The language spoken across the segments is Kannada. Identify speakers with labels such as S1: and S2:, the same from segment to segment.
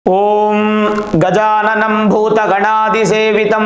S1: ಓಂ ಗಜಾನನಂ ಭೂತಗಣಾದಿಸೇವಿತಂ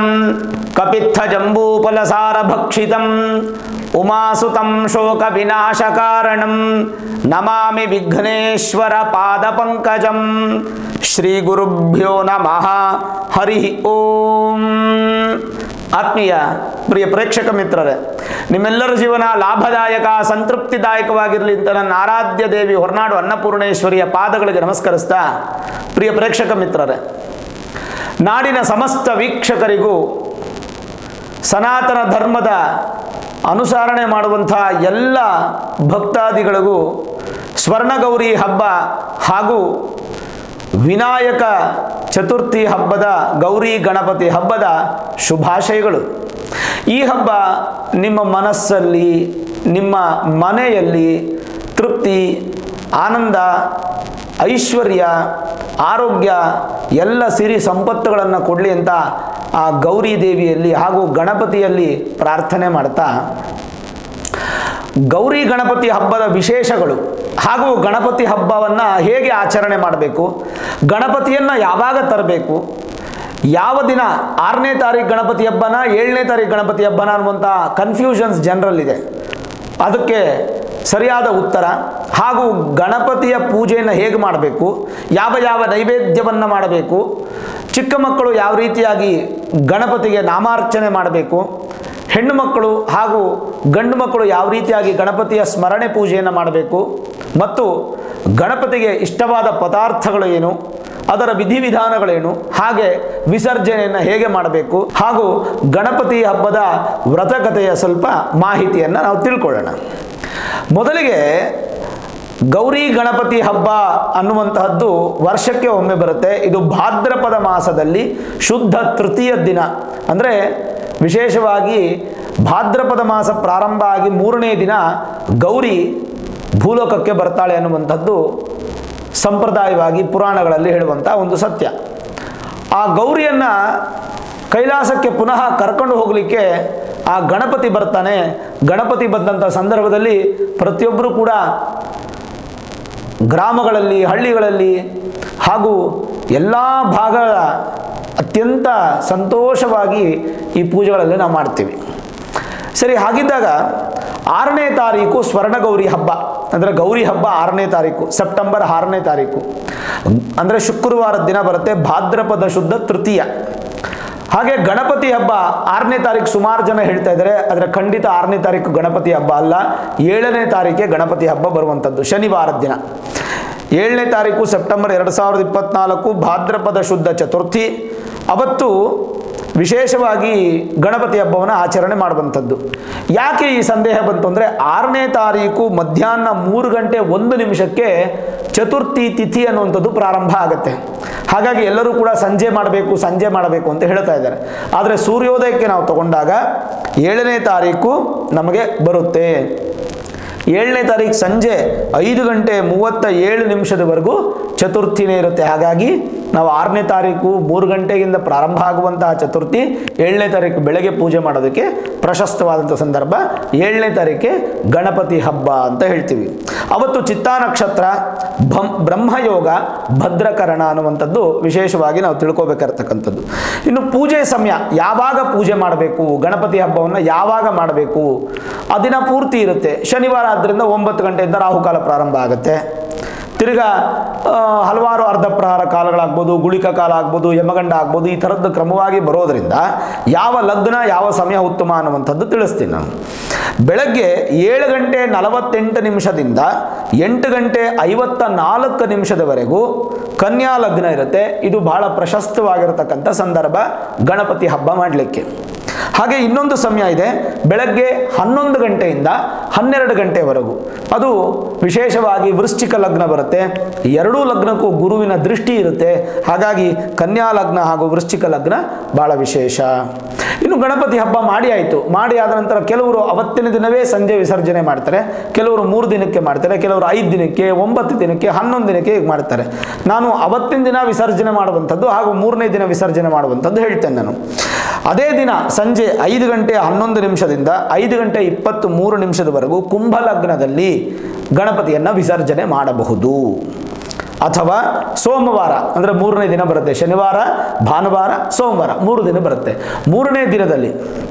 S1: ಕಪಿತ್ಥಜಂಬೂಫಲಸಾರಭಕ್ಷಿತಂ ಉಮಾಸುತಂ ಶೋಕವಿನಾಶಕಾರಣಂ ನಮಾಮಿ ವಿಘ್ನೇಶ್ವರ ಪಾದಪಂಕಜಂ ಶ್ರೀಗುರುಭ್ಯೋ ನಮಃ ಹರಿ ಓಂ ಆತ್ಮೀಯ ಪ್ರಿಯ ಪ್ರೇಕ್ಷಕ ಮಿತ್ರರೇ ನಿಮ್ಮೆಲ್ಲರ ಜೀವನ ಲಾಭದಾಯಕ ಸಂತೃಪ್ತಿದಾಯಕವಾಗಿರಲಿ ಅಂತ ನನ್ನ ಆರಾಧ್ಯ ದೇವಿ ಹೊರನಾಡು ಅನ್ನಪೂರ್ಣೇಶ್ವರಿಯ ಪಾದಗಳಿಗೆ ನಮಸ್ಕರಿಸ್ತಾ ಪ್ರಿಯ ಪ್ರೇಕ್ಷಕ ಮಿತ್ರರೇ ನಾಡಿನ ಸಮಸ್ತ ವೀಕ್ಷಕರಿಗೂ ಸನಾತನ ಧರ್ಮದ ಅನುಸರಣೆ ಮಾಡುವಂಥ ಎಲ್ಲ ಭಕ್ತಾದಿಗಳಿಗೂ ಸ್ವರ್ಣಗೌರಿ ಹಬ್ಬ ಹಾಗೂ ವಿನಾಯಕ ಚತುರ್ಥಿ ಹಬ್ಬದ ಗೌರಿ ಗಣಪತಿ ಹಬ್ಬದ ಶುಭಾಶಯಗಳು ಈ ಹಬ್ಬ ನಿಮ್ಮ ಮನಸ್ಸಲ್ಲಿ ನಿಮ್ಮ ಮನೆಯಲ್ಲಿ ತೃಪ್ತಿ ಆನಂದ ಐಶ್ವರ್ಯ ಆರೋಗ್ಯ ಎಲ್ಲ ಸಿರಿ ಸಂಪತ್ತುಗಳನ್ನು ಕೊಡಲಿ ಅಂತ ಆ ಗೌರಿ ದೇವಿಯಲ್ಲಿ ಹಾಗೂ ಗಣಪತಿಯಲ್ಲಿ ಪ್ರಾರ್ಥನೆ ಮಾಡ್ತಾ ಗೌರಿ ಗಣಪತಿ ಹಬ್ಬದ ವಿಶೇಷಗಳು ಹಾಗೂ ಗಣಪತಿ ಹಬ್ಬವನ್ನು ಹೇಗೆ ಆಚರಣೆ ಮಾಡಬೇಕು ಗಣಪತಿಯನ್ನು ಯಾವಾಗ ತರಬೇಕು ಯಾವ ದಿನ ಆರನೇ ತಾರೀಕು ಗಣಪತಿ ಹಬ್ಬನ ಏಳನೇ ತಾರೀಕು ಗಣಪತಿ ಹಬ್ಬನ ಅನ್ನುವಂಥ ಕನ್ಫ್ಯೂಷನ್ಸ್ ಜನರಲ್ಲಿದೆ ಅದಕ್ಕೆ ಸರಿಯಾದ ಉತ್ತರ ಹಾಗೂ ಗಣಪತಿಯ ಪೂಜೆಯನ್ನು ಹೇಗೆ ಮಾಡಬೇಕು ಯಾವ ಯಾವ ನೈವೇದ್ಯವನ್ನು ಮಾಡಬೇಕು ಚಿಕ್ಕ ಮಕ್ಕಳು ಯಾವ ರೀತಿಯಾಗಿ ಗಣಪತಿಗೆ ನಾಮಾರ್ಚನೆ ಮಾಡಬೇಕು ಹೆಣ್ಣು ಮಕ್ಕಳು ಹಾಗೂ ಗಂಡು ಮಕ್ಕಳು ಯಾವ ರೀತಿಯಾಗಿ ಗಣಪತಿಯ ಸ್ಮರಣೆ ಪೂಜೆಯನ್ನು ಮಾಡಬೇಕು ಮತ್ತು ಗಣಪತಿಗೆ ಇಷ್ಟವಾದ ಪದಾರ್ಥಗಳು ಏನು ಅದರ ವಿಧಿವಿಧಾನಗಳೇನು ಹಾಗೆ ವಿಸರ್ಜನೆಯನ್ನು ಹೇಗೆ ಮಾಡಬೇಕು ಹಾಗೂ ಗಣಪತಿ ಹಬ್ಬದ ವ್ರತಕಥೆಯ ಸ್ವಲ್ಪ ಮಾಹಿತಿಯನ್ನು ನಾವು ತಿಳ್ಕೊಳ್ಳೋಣ ಮೊದಲಿಗೆ ಗೌರಿ ಗಣಪತಿ ಹಬ್ಬ ಅನ್ನುವಂತಹದ್ದು ವರ್ಷಕ್ಕೆ ಒಮ್ಮೆ ಬರುತ್ತೆ ಇದು ಭಾದ್ರಪದ ಮಾಸದಲ್ಲಿ ಶುದ್ಧ ತೃತೀಯ ದಿನ ಅಂದರೆ ವಿಶೇಷವಾಗಿ ಭಾದ್ರಪದ ಮಾಸ ಪ್ರಾರಂಭ ಆಗಿ ಮೂರನೇ ದಿನ ಗೌರಿ ಭೂಲೋಕಕ್ಕೆ ಬರ್ತಾಳೆ ಅನ್ನುವಂಥದ್ದು ಸಂಪ್ರದಾಯವಾಗಿ ಪುರಾಣಗಳಲ್ಲಿ ಹೇಳುವಂಥ ಒಂದು ಸತ್ಯ ಆ ಗೌರಿಯನ್ನು ಕೈಲಾಸಕ್ಕೆ ಪುನಃ ಕರ್ಕೊಂಡು ಹೋಗಲಿಕ್ಕೆ ಆ ಗಣಪತಿ ಬರ್ತಾನೆ ಗಣಪತಿ ಬಂದಂಥ ಸಂದರ್ಭದಲ್ಲಿ ಪ್ರತಿಯೊಬ್ಬರು ಕೂಡ ಗ್ರಾಮಗಳಲ್ಲಿ ಹಳ್ಳಿಗಳಲ್ಲಿ ಹಾಗೂ ಎಲ್ಲ ಭಾಗಗಳ ಅತ್ಯಂತ ಸಂತೋಷವಾಗಿ ಈ ಪೂಜೆಗಳಲ್ಲಿ ನಾವು ಮಾಡ್ತೀವಿ ಸರಿ ಹಾಗಿದ್ದಾಗ ಆರನೇ ತಾರೀಕು ಸ್ವರ್ಣಗೌರಿ ಹಬ್ಬ ಅಂದರೆ ಗೌರಿ ಹಬ್ಬ ಆರನೇ ತಾರೀಕು ಸೆಪ್ಟೆಂಬರ್ ಆರನೇ ತಾರೀಕು ಅಂದರೆ ಶುಕ್ರವಾರದ ದಿನ ಬರುತ್ತೆ ಭಾದ್ರಪದ ಶುದ್ಧ ತೃತೀಯ ಹಾಗೆ ಗಣಪತಿ ಹಬ್ಬ ಆರನೇ ತಾರೀಕು ಸುಮಾರು ಜನ ಹೇಳ್ತಾ ಇದ್ದಾರೆ ಆದರೆ ಖಂಡಿತ ಆರನೇ ತಾರೀಕು ಗಣಪತಿ ಹಬ್ಬ ಅಲ್ಲ ಏಳನೇ ತಾರೀಕೆ ಗಣಪತಿ ಹಬ್ಬ ಬರುವಂಥದ್ದು ಶನಿವಾರದ ದಿನ ಏಳನೇ ತಾರೀಕು ಸೆಪ್ಟೆಂಬರ್ ಎರಡು ಸಾವಿರದ ಇಪ್ಪತ್ನಾಲ್ಕು ಭಾದ್ರಪದ ಶುದ್ಧ ಚತುರ್ಥಿ ಅವತ್ತು ವಿಶೇಷವಾಗಿ ಗಣಪತಿ ಹಬ್ಬವನ್ನು ಆಚರಣೆ ಮಾಡುವಂಥದ್ದು ಯಾಕೆ ಈ ಸಂದೇಹ ಬಂತು ಅಂದರೆ ಆರನೇ ತಾರೀಕು ಮಧ್ಯಾಹ್ನ ಮೂರು ಗಂಟೆ ಒಂದು ನಿಮಿಷಕ್ಕೆ ಚತುರ್ಥಿ ತಿಥಿ ಅನ್ನುವಂಥದ್ದು ಪ್ರಾರಂಭ ಆಗುತ್ತೆ ಹಾಗಾಗಿ ಎಲ್ಲರೂ ಕೂಡ ಸಂಜೆ ಮಾಡಬೇಕು ಸಂಜೆ ಮಾಡಬೇಕು ಅಂತ ಹೇಳ್ತಾ ಇದ್ದಾರೆ ಆದರೆ ಸೂರ್ಯೋದಯಕ್ಕೆ ನಾವು ತಗೊಂಡಾಗ ಏಳನೇ ತಾರೀಕು ನಮಗೆ ಬರುತ್ತೆ ಏಳನೇ ತಾರೀಕು ಸಂಜೆ ಐದು ಗಂಟೆ ಮೂವತ್ತ ಏಳು ನಿಮಿಷದವರೆಗೂ ಚತುರ್ಥಿನೇ ಇರುತ್ತೆ ಹಾಗಾಗಿ ನಾವು ಆರನೇ ತಾರೀಕು ಮೂರು ಗಂಟೆಗಿಂದ ಪ್ರಾರಂಭ ಆಗುವಂತಹ ಚತುರ್ಥಿ ಏಳನೇ ತಾರೀಕು ಬೆಳಗ್ಗೆ ಪೂಜೆ ಮಾಡೋದಕ್ಕೆ ಪ್ರಶಸ್ತವಾದಂಥ ಸಂದರ್ಭ ಏಳನೇ ತಾರೀಕೆ ಗಣಪತಿ ಹಬ್ಬ ಅಂತ ಹೇಳ್ತೀವಿ ಅವತ್ತು ಚಿತ್ತಾ ನಕ್ಷತ್ರ ಭಂ ಬ್ರಹ್ಮಯೋಗ ಭದ್ರಕರಣ ಅನ್ನುವಂಥದ್ದು ವಿಶೇಷವಾಗಿ ನಾವು ತಿಳ್ಕೊಬೇಕಾಗಿರ್ತಕ್ಕಂಥದ್ದು ಇನ್ನು ಪೂಜೆ ಸಮಯ ಯಾವಾಗ ಪೂಜೆ ಮಾಡಬೇಕು ಗಣಪತಿ ಹಬ್ಬವನ್ನು ಯಾವಾಗ ಮಾಡಬೇಕು ಆ ದಿನ ಪೂರ್ತಿ ಇರುತ್ತೆ ಶನಿವಾರ ಆದ್ದರಿಂದ ಒಂಬತ್ತು ಗಂಟೆಯಿಂದ ರಾಹುಕಾಲ ಪ್ರಾರಂಭ ಆಗುತ್ತೆ ತಿರ್ಗಾ ಆ, ಹಲವಾರು ಅರ್ಧ ಪ್ರಹಾರ ಕಾಲಗಳಾಗ್ಬೋದು ಗುಳಿಕ ಕಾಲ ಆಗ್ಬೋದು ಯಮಗಂಡ ಆಗ್ಬೋದು ಈ ಥರದ್ದು ಕ್ರಮವಾಗಿ ಬರೋದರಿಂದ ಯಾವ ಲಗ್ನ ಯಾವ ಸಮಯ ಉತ್ತಮ ಅನ್ನುವಂಥದ್ದು ತಿಳಿಸ್ತೀನಿ ನಾನು ಬೆಳಗ್ಗೆ ಏಳು ಗಂಟೆ ನಲವತ್ತೆಂಟು ನಿಮಿಷದಿಂದ ಎಂಟು ಗಂಟೆ ಐವತ್ತ ನಾಲ್ಕು ನಿಮಿಷದವರೆಗೂ ಕನ್ಯಾ ಲಗ್ನ ಇರುತ್ತೆ ಇದು ಬಹಳ ಪ್ರಶಸ್ತವಾಗಿರತಕ್ಕಂಥ ಸಂದರ್ಭ ಗಣಪತಿ ಹಬ್ಬ ಮಾಡಲಿಕ್ಕೆ ಹಾಗೆ ಇನ್ನೊಂದು ಸಮಯ ಇದೆ ಬೆಳಗ್ಗೆ ಹನ್ನೊಂದು ಗಂಟೆಯಿಂದ ಹನ್ನೆರಡು ಗಂಟೆವರೆಗೂ ಅದು ವಿಶೇಷವಾಗಿ ವೃಶ್ಚಿಕ ಲಗ್ನ ಬರುತ್ತೆ ಎರಡೂ ಲಗ್ನಕ್ಕೂ ಗುರುವಿನ ದೃಷ್ಟಿ ಇರುತ್ತೆ ಹಾಗಾಗಿ ಕನ್ಯಾ ಲಗ್ನ ಹಾಗೂ ವೃಶ್ಚಿಕ ಲಗ್ನ ಬಹಳ ವಿಶೇಷ ಇನ್ನು ಗಣಪತಿ ಹಬ್ಬ ಮಾಡಿ ಆಯಿತು ಮಾಡಿ ಆದ ನಂತರ ಕೆಲವರು ಅವತ್ತಿನ ದಿನವೇ ಸಂಜೆ ವಿಸರ್ಜನೆ ಮಾಡ್ತಾರೆ ಕೆಲವರು ಮೂರು ದಿನಕ್ಕೆ ಮಾಡ್ತಾರೆ ಕೆಲವರು ಐದು ದಿನಕ್ಕೆ ಒಂಬತ್ತು ದಿನಕ್ಕೆ ಹನ್ನೊಂದು ದಿನಕ್ಕೆ ಹೀಗೆ ಮಾಡ್ತಾರೆ ನಾನು ಅವತ್ತಿನ ದಿನ ವಿಸರ್ಜನೆ ಮಾಡುವಂಥದ್ದು ಹಾಗೂ ಮೂರನೇ ದಿನ ವಿಸರ್ಜನೆ ಮಾಡುವಂಥದ್ದು ಹೇಳ್ತೇನೆ ನಾನು ಅದೇ ದಿನ ಸಂಜೆ ಐದು ಗಂಟೆ ಹನ್ನೊಂದು ನಿಮಿಷದಿಂದ ಐದು ಗಂಟೆ ಇಪ್ಪತ್ತು ಮೂರು ನಿಮಿಷದವರೆಗೂ ಕುಂಭ ಲಗ್ನದಲ್ಲಿ ಗಣಪತಿಯನ್ನು ವಿಸರ್ಜನೆ ಮಾಡಬಹುದು ಅಥವಾ ಸೋಮವಾರ ಅಂದರೆ ಮೂರನೇ ದಿನ ಬರುತ್ತೆ ಶನಿವಾರ ಭಾನುವಾರ ಸೋಮವಾರ ಮೂರು ದಿನ ಬರುತ್ತೆ ಮೂರನೇ ದಿನದಲ್ಲಿ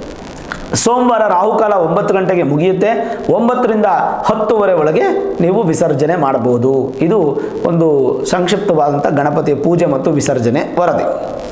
S1: ಸೋಮವಾರ ರಾಹುಕಾಲ ಒಂಬತ್ತು ಗಂಟೆಗೆ ಮುಗಿಯುತ್ತೆ ಒಂಬತ್ತರಿಂದ ಹತ್ತುವರೆ ಒಳಗೆ ನೀವು ವಿಸರ್ಜನೆ ಮಾಡಬಹುದು ಇದು ಒಂದು ಸಂಕ್ಷಿಪ್ತವಾದಂಥ ಗಣಪತಿಯ ಪೂಜೆ ಮತ್ತು ವಿಸರ್ಜನೆ ವರದಿ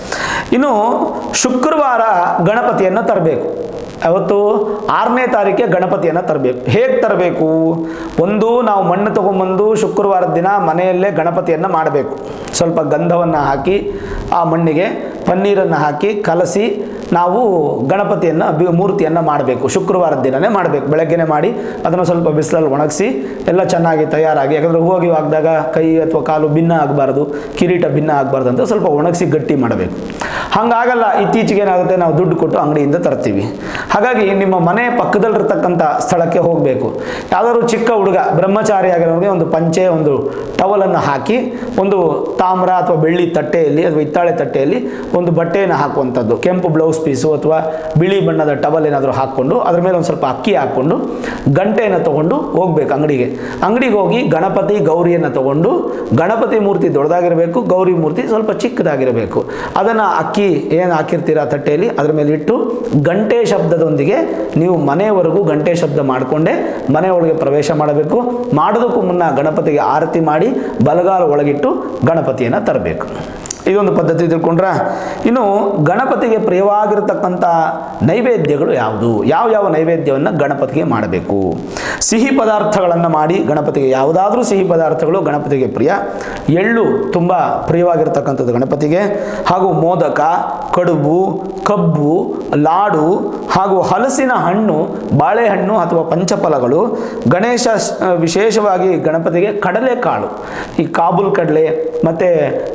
S1: ಇನ್ನು ಶುಕ್ರವಾರ ಗಣಪತಿಯನ್ನು ತರಬೇಕು ಅವತ್ತು ಆರನೇ ತಾರೀಕಿಗೆ ಗಣಪತಿಯನ್ನು ತರಬೇಕು ಹೇಗೆ ತರಬೇಕು ಒಂದು ನಾವು ಮಣ್ಣು ತೊಗೊಂಬಂದು ಶುಕ್ರವಾರದ ದಿನ ಮನೆಯಲ್ಲೇ ಗಣಪತಿಯನ್ನು ಮಾಡಬೇಕು ಸ್ವಲ್ಪ ಗಂಧವನ್ನು ಹಾಕಿ ಆ ಮಣ್ಣಿಗೆ ಪನ್ನೀರನ್ನು ಹಾಕಿ ಕಲಸಿ ನಾವು ಗಣಪತಿಯನ್ನು ಬಿ ಮೂರ್ತಿಯನ್ನು ಮಾಡಬೇಕು ಶುಕ್ರವಾರದ ದಿನವೇ ಮಾಡಬೇಕು ಬೆಳಗ್ಗೆನೇ ಮಾಡಿ ಅದನ್ನು ಸ್ವಲ್ಪ ಬಿಸಿಲಲ್ಲಿ ಒಣಗಿಸಿ ಎಲ್ಲ ಚೆನ್ನಾಗಿ ತಯಾರಾಗಿ ಯಾಕಂದರೆ ಹೋಗಿ ಹಾಕಿದಾಗ ಕೈ ಅಥವಾ ಕಾಲು ಭಿನ್ನ ಆಗಬಾರ್ದು ಕಿರೀಟ ಭಿನ್ನ ಆಗಬಾರ್ದು ಅಂತ ಸ್ವಲ್ಪ ಒಣಗಿಸಿ ಗಟ್ಟಿ ಮಾಡಬೇಕು ಹಾಗಾಗಲ್ಲ ಇತ್ತೀಚೆಗೆ ಏನಾಗುತ್ತೆ ನಾವು ದುಡ್ಡು ಕೊಟ್ಟು ಅಂಗಡಿಯಿಂದ ತರ್ತೀವಿ ಹಾಗಾಗಿ ನಿಮ್ಮ ಮನೆ ಪಕ್ಕದಲ್ಲಿರ್ತಕ್ಕಂಥ ಸ್ಥಳಕ್ಕೆ ಹೋಗಬೇಕು ಯಾವುದಾದ್ರು ಚಿಕ್ಕ ಹುಡುಗ ಬ್ರಹ್ಮಚಾರಿ ಆಗಿರೋರಿಗೆ ಒಂದು ಪಂಚೆ ಒಂದು ಟವಲನ್ನು ಹಾಕಿ ಒಂದು ತಾಮ್ರ ಅಥವಾ ಬೆಳ್ಳಿ ತಟ್ಟೆಯಲ್ಲಿ ಅಥವಾ ಹಿತ್ತಾಳೆ ತಟ್ಟೆಯಲ್ಲಿ ಒಂದು ಬಟ್ಟೆಯನ್ನು ಹಾಕುವಂಥದ್ದು ಕೆಂಪು ಬ್ಲೌಸ್ ಪೀಸು ಅಥವಾ ಬಿಳಿ ಬಣ್ಣದ ಟವಲ್ ಏನಾದರೂ ಹಾಕ್ಕೊಂಡು ಅದ್ರ ಮೇಲೆ ಒಂದು ಸ್ವಲ್ಪ ಅಕ್ಕಿ ಹಾಕ್ಕೊಂಡು ಗಂಟೆಯನ್ನು ತೊಗೊಂಡು ಹೋಗ್ಬೇಕು ಅಂಗಡಿಗೆ ಅಂಗಡಿಗೆ ಹೋಗಿ ಗಣಪತಿ ಗೌರಿಯನ್ನು ತಗೊಂಡು ಗಣಪತಿ ಮೂರ್ತಿ ದೊಡ್ಡದಾಗಿರಬೇಕು ಗೌರಿ ಮೂರ್ತಿ ಸ್ವಲ್ಪ ಚಿಕ್ಕದಾಗಿರಬೇಕು ಅದನ್ನು ಅಕ್ಕಿ ಏನು ಹಾಕಿರ್ತೀರ ತಟ್ಟೆಯಲ್ಲಿ ಅದ್ರ ಮೇಲೆ ಇಟ್ಟು ಗಂಟೆ ಶಬ್ದದೊಂದಿಗೆ ನೀವು ಮನೆಯವರೆಗೂ ಗಂಟೆ ಶಬ್ದ ಮಾಡಿಕೊಂಡೇ ಮನೆಯೊಳಗೆ ಪ್ರವೇಶ ಮಾಡಬೇಕು ಮಾಡೋದಕ್ಕೂ ಮುನ್ನ ಗಣಪತಿಗೆ ಆರತಿ ಮಾಡಿ ಬಲಗಾಲ ಒಳಗಿಟ್ಟು ಗಣಪತಿಯನ್ನು ತರಬೇಕು ಇದೊಂದು ಪದ್ಧತಿ ತಿಳ್ಕೊಂಡ್ರ ಇನ್ನು ಗಣಪತಿಗೆ ಪ್ರಿಯವಾಗಿರತಕ್ಕಂಥ ನೈವೇದ್ಯಗಳು ಯಾವುದು ಯಾವ ಯಾವ ನೈವೇದ್ಯವನ್ನು ಗಣಪತಿಗೆ ಮಾಡಬೇಕು ಸಿಹಿ ಪದಾರ್ಥಗಳನ್ನು ಮಾಡಿ ಗಣಪತಿಗೆ ಯಾವುದಾದ್ರೂ ಸಿಹಿ ಪದಾರ್ಥಗಳು ಗಣಪತಿಗೆ ಪ್ರಿಯ ಎಳ್ಳು ತುಂಬ ಪ್ರಿಯವಾಗಿರ್ತಕ್ಕಂಥದ್ದು ಗಣಪತಿಗೆ ಹಾಗೂ ಮೋದಕ ಕಡುಬು ಕಬ್ಬು ಲಾಡು ಹಾಗೂ ಹಲಸಿನ ಹಣ್ಣು ಬಾಳೆಹಣ್ಣು ಅಥವಾ ಪಂಚಫಲಗಳು ಗಣೇಶ ಸ್- ವಿಶೇಷವಾಗಿ ಗಣಪತಿಗೆ ಕಡಲೆಕಾಳು ಈ ಕಾಬೂಲ್ ಕಡಲೆ ಮತ್ತು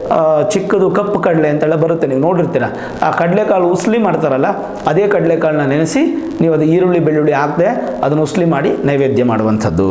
S1: ಚಿಕ್ಕದು ಕಪ್ಪು ಕಡಲೆ ಅಂತೆಲ್ಲ ಬರುತ್ತೆ ನೀವು ನೋಡಿರ್ತೀರ ಆ ಕಡಲೆಕಾಳು ಉಸ್ಲಿ ಮಾಡ್ತಾರಲ್ಲ ಅದೇ ಕಡಲೆಕಾಳನ್ನ ನೆನೆಸಿ ನೀವು ಅದು ಈರುಳ್ಳಿ ಬೆಳ್ಳುಳ್ಳಿ ಹಾಕದೆ ಅದನ್ನು ಉಸ್ಲಿ ಮಾಡಿ ನೈವೇದ್ಯ ಮಾಡುವಂಥದ್ದು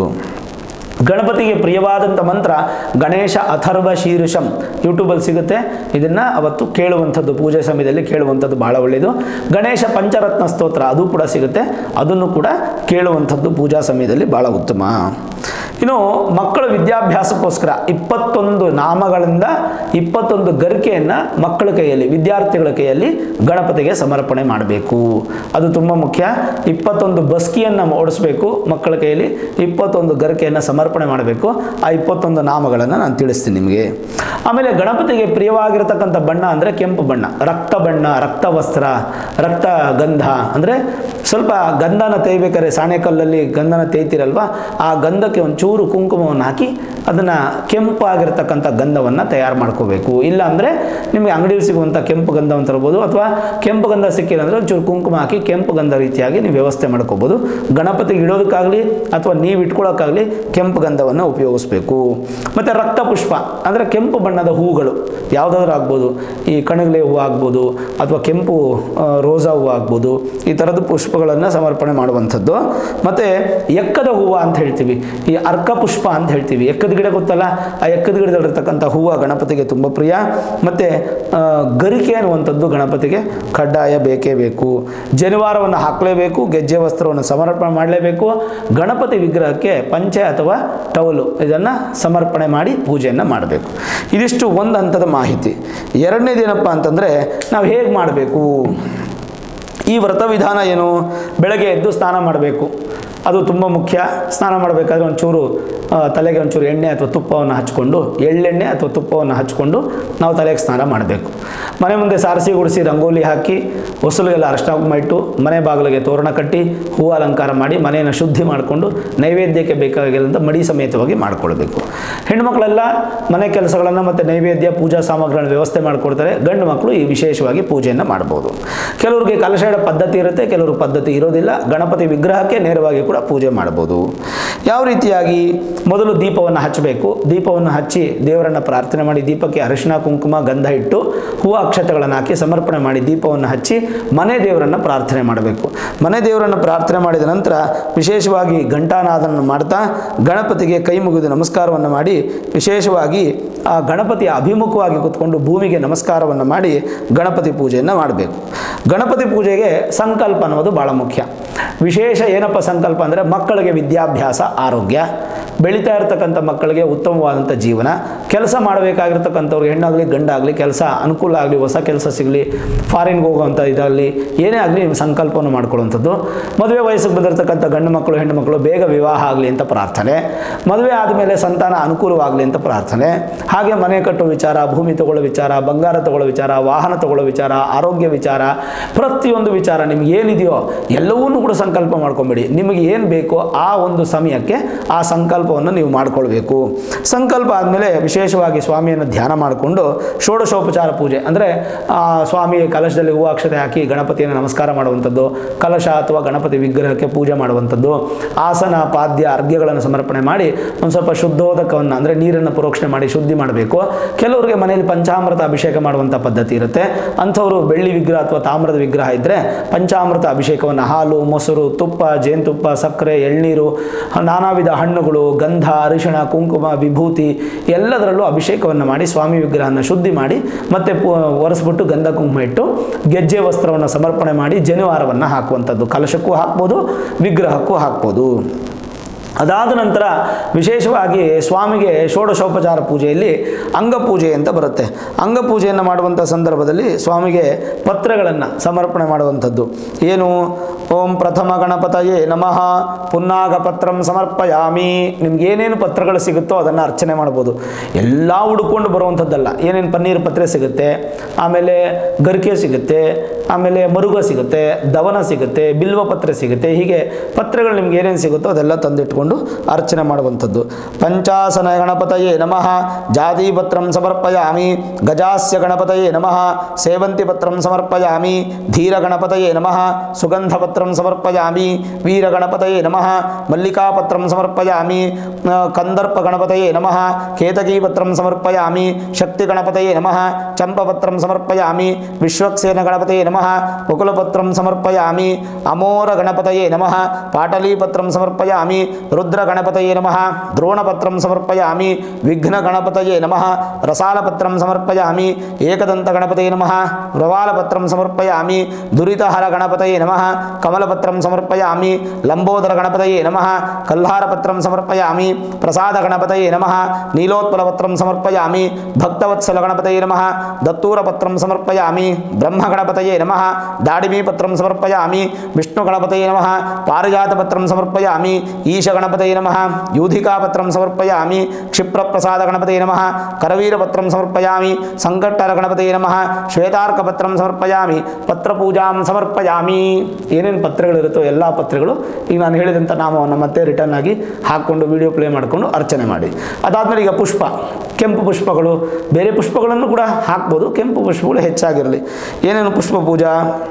S1: ಗಣಪತಿಗೆ ಪ್ರಿಯವಾದಂಥ ಮಂತ್ರ ಗಣೇಶ ಅಥರ್ವ ಶೀರ್ಷಂ ಯೂಟ್ಯೂಬಲ್ಲಿ ಸಿಗುತ್ತೆ ಇದನ್ನು ಅವತ್ತು ಕೇಳುವಂಥದ್ದು ಪೂಜೆ ಸಮಯದಲ್ಲಿ ಕೇಳುವಂಥದ್ದು ಭಾಳ ಒಳ್ಳೆಯದು ಗಣೇಶ ಪಂಚರತ್ನ ಸ್ತೋತ್ರ ಅದು ಕೂಡ ಸಿಗುತ್ತೆ ಅದನ್ನು ಕೂಡ ಕೇಳುವಂಥದ್ದು ಪೂಜಾ ಸಮಯದಲ್ಲಿ ಭಾಳ ಉತ್ತಮ ಇನ್ನು ಮಕ್ಕಳ ವಿದ್ಯಾಭ್ಯಾಸಕ್ಕೋಸ್ಕರ ಇಪ್ಪತ್ತೊಂದು ನಾಮಗಳಿಂದ ಇಪ್ಪತ್ತೊಂದು ಗರಿಕೆಯನ್ನು ಮಕ್ಕಳ ಕೈಯಲ್ಲಿ ವಿದ್ಯಾರ್ಥಿಗಳ ಕೈಯಲ್ಲಿ ಗಣಪತಿಗೆ ಸಮರ್ಪಣೆ ಮಾಡಬೇಕು ಅದು ತುಂಬ ಮುಖ್ಯ ಇಪ್ಪತ್ತೊಂದು ಬಸ್ಕಿಯನ್ನು ಓಡಿಸ್ಬೇಕು ಮಕ್ಕಳ ಕೈಯಲ್ಲಿ ಇಪ್ಪತ್ತೊಂದು ಗರಿಕೆಯನ್ನು ಸಮರ್ಪಣೆ ಮಾಡಬೇಕು ಆ ಇಪ್ಪತ್ತೊಂದು ನಾಮಗಳನ್ನು ನಾನು ತಿಳಿಸ್ತೀನಿ ನಿಮಗೆ ಆಮೇಲೆ ಗಣಪತಿಗೆ ಪ್ರಿಯವಾಗಿರತಕ್ಕಂಥ ಬಣ್ಣ ಅಂದರೆ ಕೆಂಪು ಬಣ್ಣ ರಕ್ತ ಬಣ್ಣ ರಕ್ತ ವಸ್ತ್ರ ರಕ್ತ ಗಂಧ ಅಂದರೆ ಸ್ವಲ್ಪ ಗಂಧನ ತೇಯ್ಬೇಕಾದ್ರೆ ಸಾಣೆಕಲ್ಲಲ್ಲಿ ಗಂಧನ ತೇಯ್ತಿರಲ್ವ ಆ ಗಂಧಕ್ಕೆ ಒಂಚೂರು ಕುಂಕುಮವನ್ನು ಹಾಕಿ ಅದನ್ನು ಕೆಂಪಾಗಿರ್ತಕ್ಕಂಥ ಗಂಧವನ್ನು ತಯಾರು ಮಾಡ್ಕೋಬೇಕು ಇಲ್ಲ ಅಂದರೆ ನಿಮಗೆ ಅಂಗಡಿಯಲ್ಲಿ ಸಿಗುವಂಥ ಕೆಂಪು ಗಂಧವನ್ನು ತರ್ಬೋದು ಅಥವಾ ಕೆಂಪು ಗಂಧ ಸಿಕ್ಕಿಲ್ಲ ಅಂದರೆ ಒಂಚೂರು ಕುಂಕುಮ ಹಾಕಿ ಕೆಂಪು ಗಂಧ ರೀತಿಯಾಗಿ ನೀವು ವ್ಯವಸ್ಥೆ ಮಾಡ್ಕೋಬೋದು ಗಣಪತಿಗೆ ಇಡೋದಕ್ಕಾಗಲಿ ಅಥವಾ ನೀವು ಇಟ್ಕೊಳ್ಳೋಕ್ಕಾಗಲಿ ಕೆಂಪು ಗಂಧವನ್ನು ಉಪಯೋಗಿಸ್ಬೇಕು ಮತ್ತು ರಕ್ತ ಪುಷ್ಪ ಅಂದರೆ ಕೆಂಪು ಬಣ್ಣದ ಹೂಗಳು ಯಾವುದಾದ್ರೂ ಆಗ್ಬೋದು ಈ ಕಣಗಲೆ ಹೂವು ಆಗ್ಬೋದು ಅಥವಾ ಕೆಂಪು ಆ, ರೋಸಾ ಹೂವು ಆಗ್ಬೋದು ಈ ಥರದ ಪುಷ್ಪಗಳನ್ನು ಸಮರ್ಪಣೆ ಮಾಡುವಂಥದ್ದು ಮತ್ತು ಎಕ್ಕದ ಹೂವು ಅಂತ ಹೇಳ್ತೀವಿ ಈ ಅರ್ಕ ಪುಷ್ಪ ಅಂತ ಹೇಳ್ತೀವಿ ಎಕ್ಕದ ಗಿಡ ಗೊತ್ತಲ್ಲ ಆ ಎಕ್ಕದ ಗಿಡದಲ್ಲಿರ್ತಕ್ಕಂಥ ಹೂವು ಗಣಪತಿಗೆ ತುಂಬ ಪ್ರಿಯ ಮತ್ತು ಗರಿಕೆ ಅನ್ನುವಂಥದ್ದು ಗಣಪತಿಗೆ ಕಡ್ಡಾಯ ಬೇಕೇ ಬೇಕು ಜನಿವಾರವನ್ನು ಹಾಕಲೇಬೇಕು ಗೆಜ್ಜೆ ವಸ್ತ್ರವನ್ನು ಸಮರ್ಪಣೆ ಮಾಡಲೇಬೇಕು ಗಣಪತಿ ವಿಗ್ರಹಕ್ಕೆ ಪಂಚೆ ಅಥವಾ ಟವಲು ಇದನ್ನು ಸಮರ್ಪಣೆ ಮಾಡಿ ಪೂಜೆಯನ್ನು ಮಾಡಬೇಕು ಇದಿಷ್ಟು ಒಂದು ಹಂತದ ಮಾಹಿತಿ ಎರಡನೇದೇನಪ್ಪ ಅಂತಂದರೆ ನಾವು ಹೇಗೆ ಮಾಡಬೇಕು ಈ ವ್ರತ ವಿಧಾನ ಏನು ಬೆಳಗ್ಗೆ ಎದ್ದು ಸ್ನಾನ ಮಾಡಬೇಕು ಅದು ತುಂಬ ಮುಖ್ಯ ಸ್ನಾನ ಮಾಡಬೇಕಾದ್ರೆ ಒಂಚೂರು ಆ, ತಲೆಗೆ ಒಂಚೂರು ಎಣ್ಣೆ ಅಥವಾ ತುಪ್ಪವನ್ನು ಹಚ್ಕೊಂಡು ಎಳ್ಳೆಣ್ಣೆ ಅಥವಾ ತುಪ್ಪವನ್ನು ಹಚ್ಕೊಂಡು ನಾವು ತಲೆಗೆ ಸ್ನಾನ ಮಾಡಬೇಕು ಮನೆ ಮುಂದೆ ಸಾರಿಸಿ ಗುಡಿಸಿ ರಂಗೋಲಿ ಹಾಕಿ ಹೊಸಲಿಗೆಲ್ಲ ಅರಶಿನ ಕುಂಕುಮ ಇಟ್ಟು ಮನೆ ಬಾಗಿಲಿಗೆ ತೋರಣ ಕಟ್ಟಿ ಹೂವು ಅಲಂಕಾರ ಮಾಡಿ ಮನೆಯನ್ನು ಶುದ್ಧಿ ಮಾಡಿಕೊಂಡು ನೈವೇದ್ಯಕ್ಕೆ ಬೇಕಾಗಿರೋಂಥ ಮಡಿ ಸಮೇತವಾಗಿ ಮಾಡಿಕೊಳ್ಬೇಕು ಹೆಣ್ಮಕ್ಳೆಲ್ಲ ಮನೆ ಕೆಲಸಗಳನ್ನು ಮತ್ತು ನೈವೇದ್ಯ ಪೂಜಾ ಸಾಮಗ್ರಿಗಳನ್ನು ವ್ಯವಸ್ಥೆ ಮಾಡಿಕೊಡ್ತಾರೆ ಗಂಡು ಮಕ್ಕಳು ಈ ವಿಶೇಷವಾಗಿ ಪೂಜೆಯನ್ನು ಮಾಡ್ಬೋದು ಕೆಲವ್ರಿಗೆ ಕಲಶ ಇಡೋ ಪದ್ಧತಿ ಇರುತ್ತೆ ಕೆಲವರು ಪದ್ಧತಿ ಇರೋದಿಲ್ಲ ಗಣಪತಿ ವಿಗ್ರಹಕ್ಕೆ ನೇರವಾಗಿ ಕೂಡ ಪೂಜೆ ಮಾಡ್ಬೋದು ಯಾವ ರೀತಿಯಾಗಿ ಮೊದಲು ದೀಪವನ್ನು ಹಚ್ಚಬೇಕು ದೀಪವನ್ನು ಹಚ್ಚಿ ದೇವರನ್ನು ಪ್ರಾರ್ಥನೆ ಮಾಡಿ ದೀಪಕ್ಕೆ ಅರಿಶಿನ ಕುಂಕುಮ ಗಂಧ ಇಟ್ಟು ಹೂವು ಅಕ್ಷತೆಗಳನ್ನು ಹಾಕಿ ಸಮರ್ಪಣೆ ಮಾಡಿ ದೀಪವನ್ನು ಹಚ್ಚಿ ಮನೆ ದೇವರನ್ನು ಪ್ರಾರ್ಥನೆ ಮಾಡಬೇಕು ಮನೆ ದೇವರನ್ನು ಪ್ರಾರ್ಥನೆ ಮಾಡಿದ ನಂತರ ವಿಶೇಷವಾಗಿ ಘಂಟಾನಾದವನ್ನು ಮಾಡ್ತಾ ಗಣಪತಿಗೆ ಕೈ ಮುಗಿದು ನಮಸ್ಕಾರವನ್ನು ಮಾಡಿ ವಿಶೇಷವಾಗಿ ಆ ಗಣಪತಿಯ ಅಭಿಮುಖವಾಗಿ ಕೂತ್ಕೊಂಡು ಭೂಮಿಗೆ ನಮಸ್ಕಾರವನ್ನು ಮಾಡಿ ಗಣಪತಿ ಪೂಜೆಯನ್ನು ಮಾಡಬೇಕು ಗಣಪತಿ ಪೂಜೆಗೆ ಸಂಕಲ್ಪ ಅನ್ನೋದು ಭಾಳ ಮುಖ್ಯ ವಿಶೇಷ ಏನಪ್ಪ ಸಂಕಲ್ಪ ಅಂದರೆ ಮಕ್ಕಳಿಗೆ ವಿದ್ಯಾಭ್ಯಾಸ ಆರೋಗ್ಯ ಬೆಳೀತಾ ಇರತಕ್ಕಂಥ ಮಕ್ಕಳಿಗೆ ಉತ್ತಮವಾದಂಥ ಜೀವನ ಕೆಲಸ ಮಾಡಬೇಕಾಗಿರ್ತಕ್ಕಂಥವ್ರಿಗೆ ಹೆಣ್ಣಾಗಲಿ ಗಂಡಾಗಲಿ ಕೆಲಸ ಅನುಕೂಲ ಆಗಲಿ ಹೊಸ ಕೆಲಸ ಸಿಗಲಿ ಫಾರಿನ್ಗೆ ಹೋಗುವಂಥ ಇದಾಗಲಿ ಏನೇ ಆಗಲಿ ಸಂಕಲ್ಪವನ್ನು ಮಾಡ್ಕೊಳ್ಳುವಂಥದ್ದು ಮದುವೆ ವಯಸ್ಸಿಗೆ ಬಂದಿರತಕ್ಕಂಥ ಗಂಡು ಮಕ್ಕಳು ಹೆಣ್ಣು ಮಕ್ಕಳು ಬೇಗ ವಿವಾಹ ಆಗಲಿ ಅಂತ ಪ್ರಾರ್ಥನೆ ಮದುವೆ ಆದಮೇಲೆ ಸಂತಾನ ಅನುಕೂಲವಾಗಲಿ ಅಂತ ಪ್ರಾರ್ಥನೆ ಹಾಗೆ ಮನೆ ಕಟ್ಟೋ ವಿಚಾರ ಭೂಮಿ ತಗೊಳ್ಳೋ ವಿಚಾರ ಬಂಗಾರ ತಗೊಳ್ಳೋ ವಿಚಾರ ವಾಹನ ತಗೊಳ್ಳೋ ವಿಚಾರ ಆರೋಗ್ಯ ವಿಚಾರ ಪ್ರತಿಯೊಂದು ವಿಚಾರ ನಿಮ್ಗೆ ಏನಿದೆಯೋ ಎಲ್ಲವನ್ನೂ ಕೂಡ ಸಂಕಲ್ಪ ಮಾಡ್ಕೊಂಬಿಡಿ ನಿಮಗೆ ಏನು ಬೇಕೋ ಆ ಒಂದು ಸಮಯಕ್ಕೆ ಆ ಸಂಕಲ್ಪವನ್ನು ನೀವು ಮಾಡ್ಕೊಳ್ಬೇಕು ಸಂಕಲ್ಪ ಆದಮೇಲೆ ವಿಶೇಷವಾಗಿ ಸ್ವಾಮಿಯನ್ನು ಧ್ಯಾನ ಮಾಡಿಕೊಂಡು ಷೋಡಶೋಪಚಾರ ಪೂಜೆ ಅಂದರೆ ಸ್ವಾಮಿ ಕಲಶದಲ್ಲಿ ಹೂವು ಅಕ್ಷತೆ ಹಾಕಿ ಗಣಪತಿಯನ್ನು ನಮಸ್ಕಾರ ಮಾಡುವಂಥದ್ದು ಕಲಶ ಅಥವಾ ಗಣಪತಿ ವಿಗ್ರಹಕ್ಕೆ ಪೂಜೆ ಮಾಡುವಂಥದ್ದು ಆಸನ ಪಾದ್ಯ ಅರ್ಘ್ಯಗಳನ್ನು ಸಮರ್ಪಣೆ ಮಾಡಿ ಒಂದು ಸ್ವಲ್ಪ ಶುದ್ಧೋದಕವನ್ನು ಅಂದರೆ ನೀರನ್ನು ಪ್ರೋಕ್ಷಣೆ ಮಾಡಿ ಶುದ್ಧಿ ಮಾಡಬೇಕು ಕೆಲವರಿಗೆ ಮನೆಯಲ್ಲಿ ಪಂಚಾಮೃತ ಅಭಿಷೇಕ ಮಾಡುವಂಥ ಪದ್ಧತಿ ಇರುತ್ತೆ ಅಂಥವರು ಬೆಳ್ಳಿ ವಿಗ್ರಹ ಅಥವಾ ತಾಮ್ರದ ವಿಗ್ರಹ ಇದ್ದರೆ ಪಂಚಾಮೃತ ಅಭಿಷೇಕವನ್ನು ಹಾಲು ಮೊಸರು ತುಪ್ಪ ಜೇನುತುಪ್ಪ ಸಕ್ಕರೆ ಎಳ್ನೀರು ನಾನಾ ವಿಧ ಹಣ್ಣುಗಳು ಗಂಧ ಅರಿಶಿಣ ಕುಂಕುಮ ವಿಭೂತಿ ಎಲ್ಲದರಲ್ಲೂ ಅಭಿಷೇಕವನ್ನು ಮಾಡಿ ಸ್ವಾಮಿ ವಿಗ್ರಹನ ಶುದ್ಧಿ ಮಾಡಿ ಮತ್ತೆ ಪು ಒರೆಸ್ಬಿಟ್ಟು ಗಂಧ ಕುಂಕುಮ ಇಟ್ಟು ಗೆಜ್ಜೆ ವಸ್ತ್ರವನ್ನು ಸಮರ್ಪಣೆ ಮಾಡಿ ಜನಿವಾರವನ್ನು ಹಾಕುವಂಥದ್ದು ಕಲಶಕ್ಕೂ ಹಾಕ್ಬೋದು ವಿಗ್ರಹಕ್ಕೂ ಹಾಕ್ಬೋದು ಅದಾದ ನಂತರ ವಿಶೇಷವಾಗಿ ಸ್ವಾಮಿಗೆ ಷೋಡಶೋಪಚಾರ ಪೂಜೆಯಲ್ಲಿ ಅಂಗಪೂಜೆ ಅಂತ ಬರುತ್ತೆ ಅಂಗಪೂಜೆಯನ್ನು ಮಾಡುವಂಥ ಸಂದರ್ಭದಲ್ಲಿ ಸ್ವಾಮಿಗೆ ಪತ್ರಗಳನ್ನು ಸಮರ್ಪಣೆ ಮಾಡುವಂಥದ್ದು ಏನು ಓಂ ಪ್ರಥಮ ಗಣಪತಯೇ ನಮಃ ಪುನ್ನಾಗ ಪತ್ರಂ ಸಮರ್ಪಯಾಮಿ ನಿಮ್ಗೆ ಏನೇನು ಪತ್ರಗಳು ಸಿಗುತ್ತೋ ಅದನ್ನು ಅರ್ಚನೆ ಮಾಡ್ಬೋದು ಎಲ್ಲ ಹುಡ್ಕೊಂಡು ಬರುವಂಥದ್ದಲ್ಲ ಏನೇನು ಪನ್ನೀರ್ ಪತ್ರೆ ಸಿಗುತ್ತೆ ಆಮೇಲೆ ಗರಿಕೆ ಸಿಗುತ್ತೆ ಆಮೇಲೆ ಮರುಗ ಸಿಗುತ್ತೆ ದವನ ಸಿಗುತ್ತೆ ಬಿಲ್ವ ಪತ್ರೆ ಸಿಗುತ್ತೆ ಹೀಗೆ ಪತ್ರೆಗಳು ನಿಮ್ಗೆ ಏನೇನು ಸಿಗುತ್ತೋ ಅದೆಲ್ಲ ತಂದಿಟ್ಕೊಂಡು ಅರ್ಚನೆ ಮಾಡುವಂಥದ್ದು ಪಂಚಾಸನ ಗಣಪತಯೇ ನಮಃ ಜಾತಿ ಪತ್ರಂ ಸಮರ್ಪಯಾಮಿ ಗಜಾಸ್ಯ ಗಣಪತಯೇ ನಮಃ ಸೇವಂತಿ ಪತ್ರಂ ಸಮರ್ಪಯಾಮಿ ಧೀರ ಗಣಪತಯೇ ನಮಃ ಸುಗಂಧ ಪತ್ರಂ ಸಮರ್ಪಯಾಮಿ ವೀರ ಗಣಪತಯೇ ನಮಃ ಮಲ್ಲಿಕಾ ಪತ್ರಂ ಸಮರ್ಪಯಾಮಿ ಆ, ಕಂದರ್ಪ ಗಣಪತಯೇ ನಮಃ ಕೇತಕೀ ಪತ್ರಂ ಸಮರ್ಪಯಾಮಿ ಶಕ್ತಿ ಗಣಪತಯೇ ನಮಃ ಚಂಪಪತ್ರಂ ಸಮರ್ಪಯಾಮಿ ವಿಶ್ವಕ್ಸೇನ ಗಣಪತಯೇ ನಮಃ ಮುಕುಲಪತ್ರಂ ಸಮರ್ಪಯಾಮಿ ಅಮೋರ ಗಣಪತಯೇ ನಮಃ ಪಾಟಲೀಪತ್ರಂ ಸಮರ್ಪಯಾಮಿ ರುದ್ರ ಗಣಪತಯೇ ನಮಃ ದ್ರೋಣಪತ್ರಂ ಸಮರ್ಪಯಾಮಿ ವಿಘ್ನ ಗಣಪತಯೇ ನಮಃ ರಸಾಲಪತ್ರಂ ಸಮರ್ಪಯಾಮಿ ಏಕದಂತ ಗಣಪತಯೇ ನಮಃ ಪ್ರವಾಲಪತ್ರಂ ಸಮರ್ಪಯಾಮಿ ದುರಿತಹರ ಗಣಪತಯೇ ನಮಃ ಕಮಲಪತ್ರಂ ಸಮರ್ಪಯಾಮಿ ಲಂಬೋದರ ಗಣಪತಯೇ ನಮಃ ಕಲ್ಹಾರಪತ್ರಂ ಸಮರ್ಪಯಾಮಿ ಪ್ರಸಾದ ಗಣಪತಯೇ ನಮಃ ನೀಲೋತ್ಪಲಪತ್ರಂ ಸಮರ್ಪಯಾಮಿ ಭಕ್ತವತ್ಸಲ ಗಣಪತಯೇ ನಮಃ ದತ್ತೂರಪತ್ರಂ ಸಮರ್ಪಯಾಮಿ ಬ್ರಹ್ಮ ಗಣಪತಯೇ ನಮಃ ದಾಡಿಮೀ ಪತ್ರಂ ಸಮರ್ಪಯಾಮಿ ವಿಷ್ಣು ಗಣಪತಯೇ ನಮಃ ಪಾರಿಜಾತ ಪತ್ರಂ ಸಮರ್ಪಯಾಮಿ ಈಶ ಗಣಪತಯೇ ನಮಃ ಯೂಧಿಕಾ ಪತ್ರಂ ಸಮರ್ಪಯಾಮಿ ಕ್ಷಿಪ್ರ ಪ್ರಸಾದ ಗಣಪತಯೇ ನಮಃ ಕರವೀರ ಪತ್ರಂ ಸಮರ್ಪಯಾಮಿ ಸಂಕಟ್ಟರ ಗಣಪತಯೇ ನಮಃ ಶ್ವೇತಾರ್ಕ ಪತ್ರಂ ಸಮರ್ಪಯಾಮಿ ಪತ್ರ ಪೂಜಾಂ ಸಮರ್ಪಯಾಮಿ ಏನೇನು ಪತ್ರಗಳಿರುತ್ತೋ ಎಲ್ಲ ಪತ್ರಗಳು ಈಗ ನಾನು ಹೇಳಿದಂಥ ನಾಮವನ್ನು ಮತ್ತೆ ರಿಟರ್ನ್ ಆಗಿ ಹಾಕ್ಕೊಂಡು ವಿಡಿಯೋ ಪ್ಲೇ ಮಾಡಿಕೊಂಡು ಅರ್ಚನೆ ಮಾಡಿ ಅದಾದಮೇಲೆ ಈಗ ಪುಷ್ಪ ಕೆಂಪು ಪುಷ್ಪಗಳು ಬೇರೆ ಪುಷ್ಪಗಳನ್ನು ಕೂಡ ಹಾಕ್ಬೋದು ಕೆಂಪು ಪುಷ್ಪಗಳು ಹೆಚ್ಚಾಗಿರಲಿ ಏನೇನು ಪುಷ್ಪ ಪೂಜಾ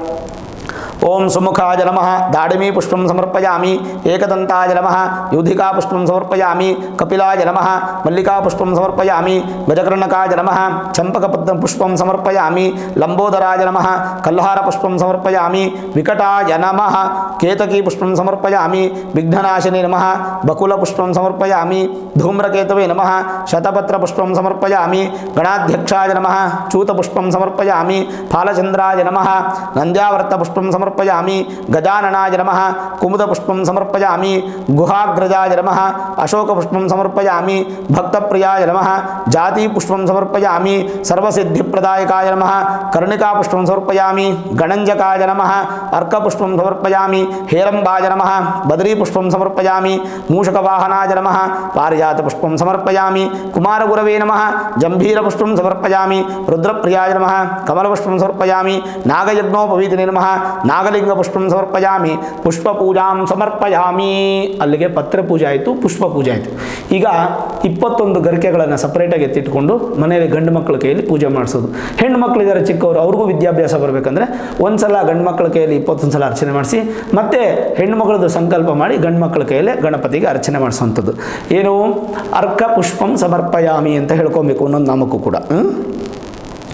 S1: ಓಂ ಸುಮುಖಾಯ ನಮಃ ದಾಡಿಮೀ ಪುಷ್ಪಂ ಸಮರ್ಪಯಾಮಿ ಏಕದಂತಾಯ ನಮಃ ಯುಧಿಕಾ ಪುಷ್ಪಂ ಸಮರ್ಪಯಾಮಿ ಕಪಿಲಾಯ ನಮಃ ಮಲ್ಲಿಕಾ ಪುಷ್ಪಂ ಸಮರ್ಪಯಾಮಿ ಗಜಕರ್ಣಕಾಯ ನಮಃ ಚಂಪಕಪತ್ರ ಪುಷ್ಪಂ ಸಮರ್ಪಯಾಮಿ ಲಂಬೋದರಾಯ ನಮಃ ಕಲ್ಹಾರ ಪುಷ್ಪಂ ಸಮರ್ಪಯಾಮಿ ವಿಕಟಾಯ ನಮಃ ಕೇತಕಿ ಪುಷ್ಪಂ ಸಮರ್ಪಯಾಮಿ ವಿಘ್ನನಾಶಿನಿ ನಮಃ ಬಕುಲ ಪುಷ್ಪಂ ಸಮರ್ಪಯಾಮಿ ಧೂಮ್ರಕೇತವೇ ನಮಃ ಶತಪತ್ರ ಪುಷ್ಪಂ ಸಮರ್ಪಯಾಮಿ ಗಣಾಧ್ಯಕ್ಷಾಯ ನಮಃ ಚೂತಪುಷ್ಪಂ ಸಮರ್ಪಯಾಮಿ ಫಾಲಚಂದ್ರಾಯ ನಮಃ ನಂದ್ಯಾವರ್ತ ಪುಷ್ಪಂ ಸಮರ್ಪಯಾಮಿ ಗಜಾನನಾಯ ನಮಃ ಕುಮುದಪುಷ್ಪಂ ಸಮರ್ಪಯಾಮಿ ಗುಹಾಗ್ರಜಾಯ ನಮಃ ಅಶೋಕಪುಷ್ಪಂ ಸಮರ್ಪಯಾಮಿ ಭಕ್ತಪ್ರಿಯಾಯ ನಮಃ ಜಾತಿ ಪುಷ್ಪಂ ಸಮರ್ಪಯಾಮಿ ಸರ್ವಸಿದ್ಧಿಪ್ರದಾಯಕಾಯ ನಮಃ ಕರ್ಣಿಕಾ ಪುಷ್ಪಂ ಸಮರ್ಪಯಾಮಿ ಗಣಂಜಕಾಯ ನಮಃ ಅರ್ಕಪುಷ್ಪಂ ಸಮರ್ಪಯಾಮಿ ಹೇರಂಬಾಯ ನಮಃ ಬದರೀ ಪುಷ್ಪಂ ಸಮರ್ಪಯಾಮಿ ಮೂಷಕವಾಹನಾಯ ನಮಃ ಪಾರಿಜಾತ ಪುಷ್ಪಂ ಸಮರ್ಪಯಾಮಿ ಕುಮಾರಗುರವೇ ನಮಃ ಜಂಭೀರ ಪುಷ್ಪಂ ಸಮರ್ಪಯಾಮಿ ರುದ್ರಪ್ರಿಯಾಯ ನಮಃ ಕಮಲಪುಷ್ಪಂ ಸಮರ್ಪಯಾಮಿ ನಾಗಯಜ್ಞೋಪವೀತಿನಿ ನಮಃ ನಾಗಲಿಂಗ ಪುಷ್ಪಂ ಸಮರ್ಪಯಾಮಿ ಪುಷ್ಪ ಪೂಜಾಂ ಸಮರ್ಪಯಾಮಿ ಅಲ್ಲಿಗೆ ಪತ್ರ ಪೂಜೆ ಆಯಿತು ಪುಷ್ಪ ಪೂಜೆ ಆಯಿತು ಈಗ ಇಪ್ಪತ್ತೊಂದು ಗರಿಕೆಗಳನ್ನು ಸಪ್ರೇಟಾಗಿ ಎತ್ತಿಟ್ಕೊಂಡು ಮನೆಯಲ್ಲಿ ಗಂಡು ಮಕ್ಕಳ ಕೈಯಲ್ಲಿ ಪೂಜೆ ಮಾಡಿಸೋದು ಹೆಣ್ಣು ಮಕ್ಕಳಿದ್ದಾರೆ ಚಿಕ್ಕವರು ಅವ್ರಿಗೂ ವಿದ್ಯಾಭ್ಯಾಸ ಬರಬೇಕಂದ್ರೆ ಒಂದು ಸಲ ಗಂಡು ಮಕ್ಕಳ ಕೈಯಲ್ಲಿ ಇಪ್ಪತ್ತೊಂದು ಸಲ ಅರ್ಚನೆ ಮಾಡಿಸಿ ಮತ್ತೆ ಹೆಣ್ಣು ಮಕ್ಕಳದ್ದು ಸಂಕಲ್ಪ ಮಾಡಿ ಗಂಡು ಮಕ್ಕಳ ಕೈಯಲ್ಲೇ ಗಣಪತಿಗೆ ಅರ್ಚನೆ ಮಾಡಿಸುವಂಥದ್ದು ಏನು ಅರ್ಕ ಪುಷ್ಪಂ ಸಮರ್ಪಯಾಮಿ ಅಂತ ಹೇಳ್ಕೊಬೇಕು ಒಂದೊಂದು ನಾಮಕ್ಕೂ ಕೂಡ ಹ್ಮ್?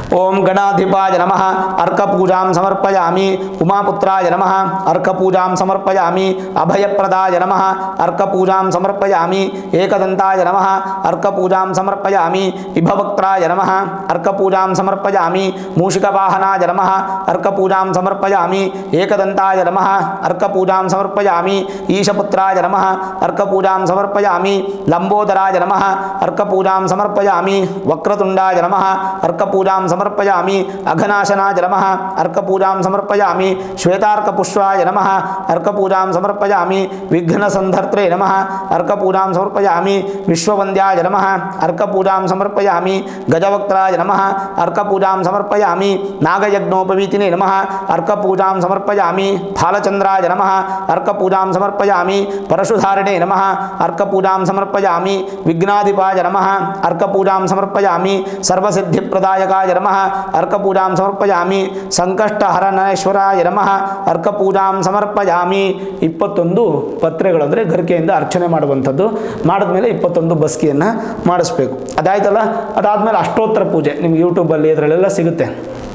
S1: ಓಂ ಗಣಾಧಿಪಾಯ ನಮಃ ಅರ್ಕಪೂಜಾಂ ಸಮರ್ಪಯಾಮಿ ಉಮಾಪುತ್ರಾಯ ನಮಃ ಅರ್ಕಪೂಜಾಂ ಸಮರ್ಪಯಾಮಿ ಅಭಯಪ್ರದಾಯ ನಮಃ ಅರ್ಕಪೂಜಾಂ ಸಮರ್ಪಯಾಮಿ ಏಕದಂತಾಯ ನಮಃ ಅರ್ಕಪೂಜಾಂ ಸಮರ್ಪಯಾಮಿ ವಿಭವಕ್ತ್ರಾಯ ನಮಃ ಅರ್ಕಪೂಜಾಂ ಸಮರ್ಪಯಾಮಿ ಮೂಷಿಕವಾಹನಾಯ ನಮಃ ಅರ್ಕಪೂಜಾಂ ಸಮರ್ಪಯಾಮಿ ಏಕದಂತಾಯ ನಮಃ ಅರ್ಕಪೂಜಾಂ ಸಮರ್ಪಯಾಮಿ ಈಶಪುತ್ರಾಯ ನಮಃ ಅರ್ಕಪೂಜಾಂ ಸಮರ್ಪಯಾಮಿ ಲಂಬೋದರಾಯ ನಮಃ ಅರ್ಕಪೂಜಾಂ ಸಮರ್ಪಯಾಮಿ ವಕ್ರತುಂಡಾಯ ನಮಃ ಅರ್ಕಪೂಜಾಂ ಸಮರ್ಪಯಾಮಿ ಅಘನಾಶನಾಯ ನಮಃ ಅರ್ಕಪೂಜಾಂ ಸಮರ್ಪಯಾಮಿ ಶ್ವೇತಾರ್ಕಪುಷ್ಪಾಯ ನಮಃ ಅರ್ಕಪೂಜಾಂ ಸಮರ್ಪಯಾಮಿ ವಿಘ್ನಸಂಧರ್ತ್ರೇ ನಮಃ ಅರ್ಕಪೂಜಾಂ ಸಮರ್ಪಯಾಮಿ ವಿಶ್ವವಂದ್ಯಾಯ ನಮಃ ಅರ್ಕಪೂಜಾಂ ಸಮರ್ಪಯಾಮಿ ಗಜವಕ್ತ್ರಾಯ ನಮಃ ಅರ್ಕಪೂಜಾಂ ಸಮರ್ಪಯಾಮಿ ನಾಗಯಜ್ಞೋಪವೀತಿನೇ ನಮಃ ಅರ್ಕಪೂಜಾಂ ಸಮರ್ಪಯಾಮಿ ಫಾಲಚಂದ್ರಾಯ ನಮಃ ಅರ್ಕಪೂಜಾಂ ಸಮರ್ಪಯಾಮಿ ಪರಶುಧಾರಣೆ ನಮಃ ಅರ್ಕಪೂಜಾಂ ಸಮರ್ಪಯಾಮಿ ವಿಘ್ನಾಧಿಪಾಯ ನಮಃ ಅರ್ಕಪೂಜಾಂ ಸಮರ್ಪಯಾಮಿ ಸರ್ವಸಿದ್ಧಿಪ್ರದಾಯಕಾಯ ನಮಃ ಅರ್ಕಪೂಜಾಂ ಸಮರ್ಪಯಾಮಿ ಸಂಕಷ್ಟಹರಣೇಶ್ವರಾಯ ನಮಃ ಅರ್ಕಪೂಜಾಂ ಸಮರ್ಪಯಾಮಿ ಇಪ್ಪತ್ತೊಂದು ಪತ್ರೆಗಳು ಅಂದರೆ ಗರಿಕೆಯಿಂದ ಅರ್ಚನೆ ಮಾಡುವಂಥದ್ದು ಮಾಡಿದ್ಮೇಲೆ ಇಪ್ಪತ್ತೊಂದು ಬಸ್ಕಿಯನ್ನು ಮಾಡಿಸ್ಬೇಕು ಅದಾಯ್ತಲ್ಲ ಅದಾದಮೇಲೆ ಅಷ್ಟೋತ್ತರ ಪೂಜೆ ನಿಮ್ಗೆ ಯೂಟ್ಯೂಬಲ್ಲಿ ಇದರಲ್ಲೆಲ್ಲ ಸಿಗುತ್ತೆ